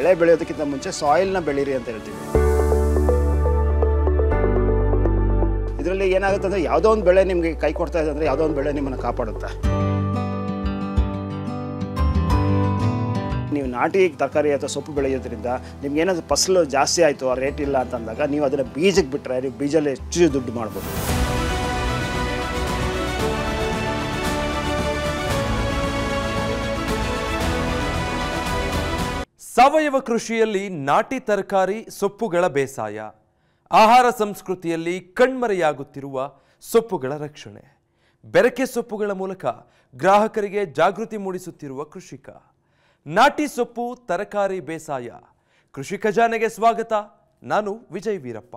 ಬೆಳೆ ಬೆಳೆಯೋದಕ್ಕಿಂತ ಮುಂಚೆ ಸಾಯಿಲ್ನ ಬೆಳೀರಿ ಅಂತ ಹೇಳ್ತೀವಿ ಇದರಲ್ಲಿ ಏನಾಗುತ್ತೆ ಅಂದರೆ ಯಾವುದೋ ಒಂದು ಬೆಳೆ ನಿಮಗೆ ಕೈ ಕೊಡ್ತಾ ಇದೆ ಅಂದರೆ ಯಾವುದೋ ಒಂದು ಬೆಳೆ ನಿಮ್ಮನ್ನು ಕಾಪಾಡುತ್ತೆ ನೀವು ನಾಟಿ ತರಕಾರಿ ಅಥವಾ ಸೊಪ್ಪು ಬೆಳೆಯೋದ್ರಿಂದ ನಿಮ್ಗೆ ಏನಾದರೂ ಫಸಲು ಜಾಸ್ತಿ ಆಯಿತು ಆ ರೇಟ್ ಇಲ್ಲ ಅಂತಂದಾಗ ನೀವು ಅದನ್ನು ಬೀಜಕ್ಕೆ ಬಿಟ್ಟರೆ ನೀವು ಬೀಜಲ್ಲಿ ಹೆಚ್ಚು ದುಡ್ಡು ಮಾಡ್ಬೋದು ಸಾವಯವ ಕೃಷಿಯಲ್ಲಿ ನಾಟಿ ತರಕಾರಿ ಸೊಪ್ಪುಗಳ ಬೇಸಾಯ ಆಹಾರ ಸಂಸ್ಕೃತಿಯಲ್ಲಿ ಕಣ್ಮರೆಯಾಗುತ್ತಿರುವ ಸೊಪ್ಪುಗಳ ರಕ್ಷಣೆ ಬೆರಕೆ ಸೊಪ್ಪುಗಳ ಮೂಲಕ ಗ್ರಾಹಕರಿಗೆ ಜಾಗೃತಿ ಮೂಡಿಸುತ್ತಿರುವ ಕೃಷಿಕ ನಾಟಿ ಸೊಪ್ಪು ತರಕಾರಿ ಬೇಸಾಯ ಕೃಷಿ ಖಜಾನೆಗೆ ಸ್ವಾಗತ ನಾನು ವಿಜಯ್ ವೀರಪ್ಪ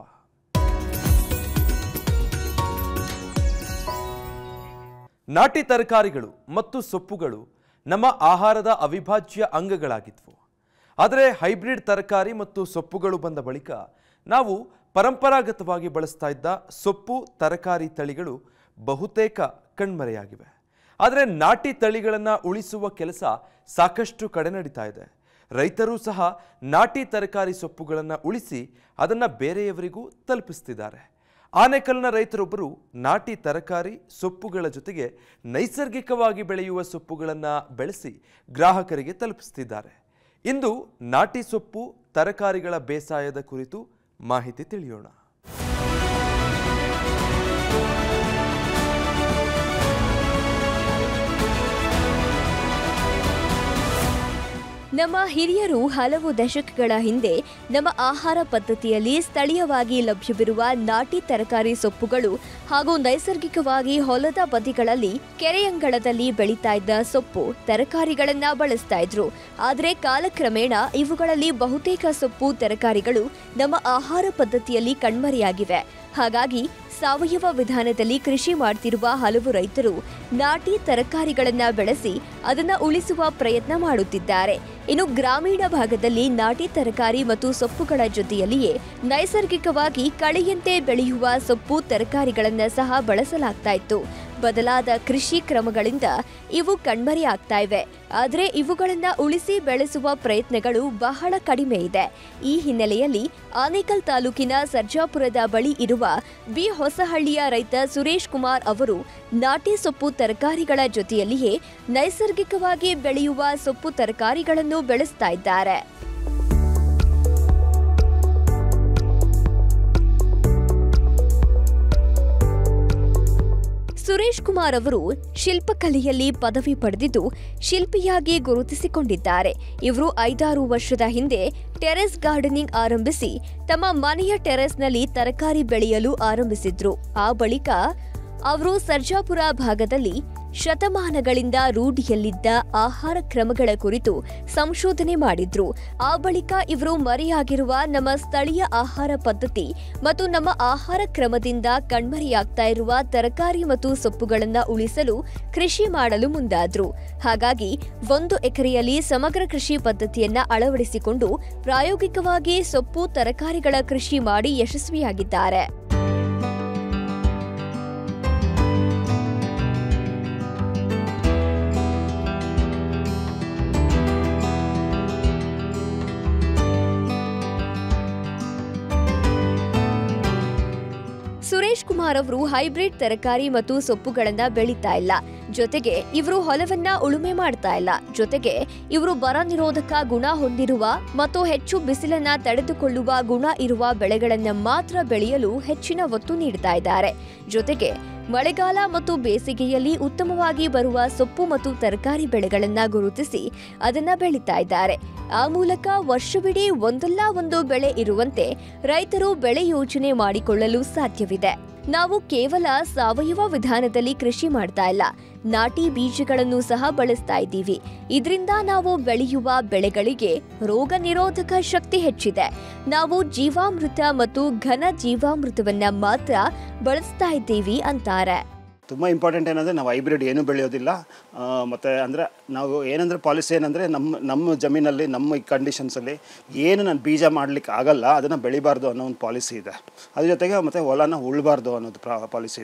ನಾಟಿ ತರಕಾರಿಗಳು ಮತ್ತು ಸೊಪ್ಪುಗಳು ನಮ್ಮ ಆಹಾರದ ಅವಿಭಾಜ್ಯ ಅಂಗಗಳಾಗಿದ್ವು ಆದರೆ ಹೈಬ್ರಿಡ್ ತರಕಾರಿ ಮತ್ತು ಸೊಪ್ಪುಗಳು ಬಂದ ಬಳಿಕ ನಾವು ಪರಂಪರಾಗತವಾಗಿ ಬಳಸ್ತಾ ಇದ್ದ ಸೊಪ್ಪು ತರಕಾರಿ ತಳಿಗಳು ಬಹುತೇಕ ಕಣ್ಮರೆಯಾಗಿವೆ ಆದರೆ ನಾಟಿ ತಳಿಗಳನ್ನು ಉಳಿಸುವ ಕೆಲಸ ಸಾಕಷ್ಟು ಕಡೆ ನಡೀತಾ ಇದೆ ರೈತರು ಸಹ ನಾಟಿ ತರಕಾರಿ ಸೊಪ್ಪುಗಳನ್ನು ಉಳಿಸಿ ಅದನ್ನು ಬೇರೆಯವರಿಗೂ ತಲುಪಿಸ್ತಿದ್ದಾರೆ ಆನೆಕಲ್ನ ರೈತರೊಬ್ಬರು ನಾಟಿ ತರಕಾರಿ ಸೊಪ್ಪುಗಳ ಜೊತೆಗೆ ನೈಸರ್ಗಿಕವಾಗಿ ಬೆಳೆಯುವ ಸೊಪ್ಪುಗಳನ್ನು ಬೆಳೆಸಿ ಗ್ರಾಹಕರಿಗೆ ತಲುಪಿಸ್ತಿದ್ದಾರೆ ಇಂದು ನಾಟಿ ಸೊಪ್ಪು ತರಕಾರಿಗಳ ಬೇಸಾಯದ ಕುರಿತು ಮಾಹಿತಿ ತಿಳಿಯೋಣ ನಮ್ಮ ಹಿರಿಯರು ಹಲವು ದಶಕಗಳ ಹಿಂದೆ ನಮ್ಮ ಆಹಾರ ಪದ್ಧತಿಯಲ್ಲಿ ಸ್ಥಳೀಯವಾಗಿ ಲಭ್ಯವಿರುವ ನಾಟಿ ತರಕಾರಿ ಸೊಪ್ಪುಗಳು ಹಾಗೂ ನೈಸರ್ಗಿಕವಾಗಿ ಹೊಲದ ಬದಿಗಳಲ್ಲಿ ಕೆರೆಯಂಗಳದಲ್ಲಿ ಬೆಳೀತಾ ಇದ್ದ ಸೊಪ್ಪು ತರಕಾರಿಗಳನ್ನ ಬಳಸ್ತಾ ಇದ್ರು ಆದರೆ ಕಾಲಕ್ರಮೇಣ ಇವುಗಳಲ್ಲಿ ಬಹುತೇಕ ಸೊಪ್ಪು ತರಕಾರಿಗಳು ನಮ್ಮ ಆಹಾರ ಪದ್ಧತಿಯಲ್ಲಿ ಕಣ್ಮರೆಯಾಗಿವೆ ಹಾಗಾಗಿ ಸಾವಯವ ವಿಧಾನದಲ್ಲಿ ಕೃಷಿ ಮಾಡ್ತಿರುವ ಹಲವು ರೈತರು ನಾಟಿ ತರಕಾರಿಗಳನ್ನ ಬೆಳೆಸಿ ಅದನ್ನ ಉಳಿಸುವ ಪ್ರಯತ್ನ ಮಾಡುತ್ತಿದ್ದಾರೆ ಇನ್ನು ಗ್ರಾಮೀಣ ಭಾಗದಲ್ಲಿ ನಾಟಿ ತರಕಾರಿ ಮತ್ತು ಸೊಪ್ಪುಗಳ ಜೊತೆಯಲ್ಲಿಯೇ ನೈಸರ್ಗಿಕವಾಗಿ ಕಳೆಯಂತೆ ಬೆಳೆಯುವ ಸೊಪ್ಪು ತರಕಾರಿಗಳನ್ನ ಸಹ ಬಳಸಲಾಗ್ತಾ ಇತ್ತು ಬದಲಾದ ಕೃಷಿ ಕ್ರಮಗಳಿಂದ ಇವು ಕಣ್ಮರೆಯಾಗ್ತಾ ಇವೆ ಆದರೆ ಇವುಗಳನ್ನ ಉಳಿಸಿ ಬೆಳೆಸುವ ಪ್ರಯತ್ನಗಳು ಬಹಳ ಕಡಿಮೆ ಇದೆ ಈ ಹಿನ್ನೆಲೆಯಲ್ಲಿ ಆನೇಕಲ್ ತಾಲೂಕಿನ ಸರ್ಜಾಪುರದ ಬಳಿ ಇರುವ ಬಿ ಹೊಸಹಳ್ಳಿಯ ರೈತ ಸುರೇಶ್ ಕುಮಾರ್ ಅವರು ನಾಟಿ ಸೊಪ್ಪು ತರಕಾರಿಗಳ ಜೊತೆಯಲ್ಲಿಯೇ ನೈಸರ್ಗಿಕವಾಗಿ ಬೆಳೆಯುವ ಸೊಪ್ಪು ತರಕಾರಿಗಳನ್ನು ಬೆಳೆಸ್ತಾ ಇದ್ದಾರೆ ಸುರೇಶ್ ಕುಮಾರ್ ಅವರು ಶಿಲ್ಪಕಲೆಯಲ್ಲಿ ಪದವಿ ಪಡೆದಿದ್ದು ಶಿಲ್ಪಿಯಾಗಿ ಗುರುತಿಸಿಕೊಂಡಿದ್ದಾರೆ ಇವರು ಐದಾರು ವರ್ಷದ ಹಿಂದೆ ಟೆರೆಸ್ ಗಾರ್ಡನಿಂಗ್ ಆರಂಭಿಸಿ ತಮ್ಮ ಮನೆಯ ಟೆರೆಸ್ನಲ್ಲಿ ತರಕಾರಿ ಬೆಳೆಯಲು ಆರಂಭಿಸಿದ್ರು ಆ ಬಳಿಕ ಅವರು ಸರ್ಜಾಪುರ ಭಾಗದಲ್ಲಿ ಶತಮಾನಗಳಿಂದ ರೂಢಿಯಲ್ಲಿದ್ದ ಆಹಾರ ಕ್ರಮಗಳ ಕುರಿತು ಸಂಶೋಧನೆ ಮಾಡಿದ್ರು ಆ ಬಳಿಕ ಇವರು ಮರೆಯಾಗಿರುವ ನಮ್ಮ ಸ್ಥಳೀಯ ಆಹಾರ ಪದ್ಧತಿ ಮತ್ತು ನಮ್ಮ ಆಹಾರ ಕ್ರಮದಿಂದ ಕಣ್ಮರೆಯಾಗ್ತಾ ಇರುವ ತರಕಾರಿ ಮತ್ತು ಸೊಪ್ಪುಗಳನ್ನ ಉಳಿಸಲು ಕೃಷಿ ಮಾಡಲು ಮುಂದಾದ್ರು ಹಾಗಾಗಿ ಒಂದು ಎಕರೆಯಲ್ಲಿ ಸಮಗ್ರ ಕೃಷಿ ಪದ್ಧತಿಯನ್ನ ಅಳವಡಿಸಿಕೊಂಡು ಪ್ರಾಯೋಗಿಕವಾಗಿ ಸೊಪ್ಪು ತರಕಾರಿಗಳ ಕೃಷಿ ಮಾಡಿ ಯಶಸ್ವಿಯಾಗಿದ್ದಾರೆ ಸುರೇಶ್ ಕುಮಾರ್ ಅವರು ಹೈಬ್ರಿಡ್ ತರಕಾರಿ ಮತ್ತು ಸೊಪ್ಪುಗಳನ್ನ ಬೆಳೀತಾ ಇಲ್ಲ ಜೊತೆಗೆ ಇವರು ಹೊಲವನ್ನ ಉಳುಮೆ ಮಾಡ್ತಾ ಇಲ್ಲ ಜೊತೆಗೆ ಇವರು ಬರ ನಿರೋಧಕ ಗುಣ ಹೊಂದಿರುವ ಮತ್ತು ಹೆಚ್ಚು ಬಿಸಿಲನ್ನ ತಡೆದುಕೊಳ್ಳುವ ಗುಣ ಇರುವ ಬೆಳೆಗಳನ್ನ ಮಾತ್ರ ಬೆಳೆಯಲು ಹೆಚ್ಚಿನ ಒತ್ತು ನೀಡ್ತಾ ಇದ್ದಾರೆ ಜೊತೆಗೆ ಮಳೆಗಾಲ ಮತ್ತು ಬೇಸಿಗೆಯಲ್ಲಿ ಉತ್ತಮವಾಗಿ ಬರುವ ಸೊಪ್ಪು ಮತ್ತು ತರಕಾರಿ ಬೆಳೆಗಳನ್ನ ಗುರುತಿಸಿ ಅದನ್ನ ಬೆಳೀತಾ ಇದ್ದಾರೆ ಆ ಮೂಲಕ ವರ್ಷವಿಡೀ ಒಂದಲ್ಲ ಒಂದು ಬೆಳೆ ಇರುವಂತೆ ರೈತರು ಬೆಳೆ ಯೋಜನೆ ಮಾಡಿಕೊಳ್ಳಲು ಸಾಧ್ಯವಿದೆ ನಾವು ಕೇವಲ ಸಾವಯವ ವಿಧಾನದಲ್ಲಿ ಕೃಷಿ ಮಾಡ್ತಾ ಇಲ್ಲ ನಾಟಿ ಬೀಜಗಳನ್ನು ಸಹ ಬಳಸ್ತಾ ಇದ್ದೀವಿ ಇದರಿಂದ ನಾವು ಬೆಳೆಯುವ ಬೆಳೆಗಳಿಗೆ ರೋಗ ನಿರೋಧಕ ಶಕ್ತಿ ಹೆಚ್ಚಿದೆ ನಾವು ಜೀವಾಮೃತ ಮತ್ತು ಘನ ಜೀವಾಮೃತವನ್ನ ಮಾತ್ರ ಬಳಸ್ತಾ ಇದ್ದೀವಿ ಅಂತಾರೆ ತುಂಬ ಇಂಪಾರ್ಟೆಂಟ್ ಏನಂದರೆ ನಾವು ಹೈಬ್ರಿಡ್ ಏನೂ ಬೆಳೆಯೋದಿಲ್ಲ ಆ, ಮತ್ತು ಅಂದರೆ ನಾವು ಏನಂದರೆ ಪಾಲಿಸಿ ಏನಂದರೆ ನಮ್ಮ ನಮ್ಮ ಜಮೀನಲ್ಲಿ ನಮ್ಮ ಕಂಡೀಷನ್ಸಲ್ಲಿ ಏನು ನಾನು ಬೀಜ ಮಾಡಲಿಕ್ಕೆ ಆಗಲ್ಲ ಅದನ್ನು ಬೆಳಿಬಾರ್ದು ಅನ್ನೋ ಒಂದು ಪಾಲಿಸಿ ಇದೆ ಅದ್ರ ಜೊತೆಗೆ ಮತ್ತು ಹೊಲನ ಉಳ್ಬಾರ್ದು ಅನ್ನೋದು ಪಾಲಿಸಿ ಇದೆ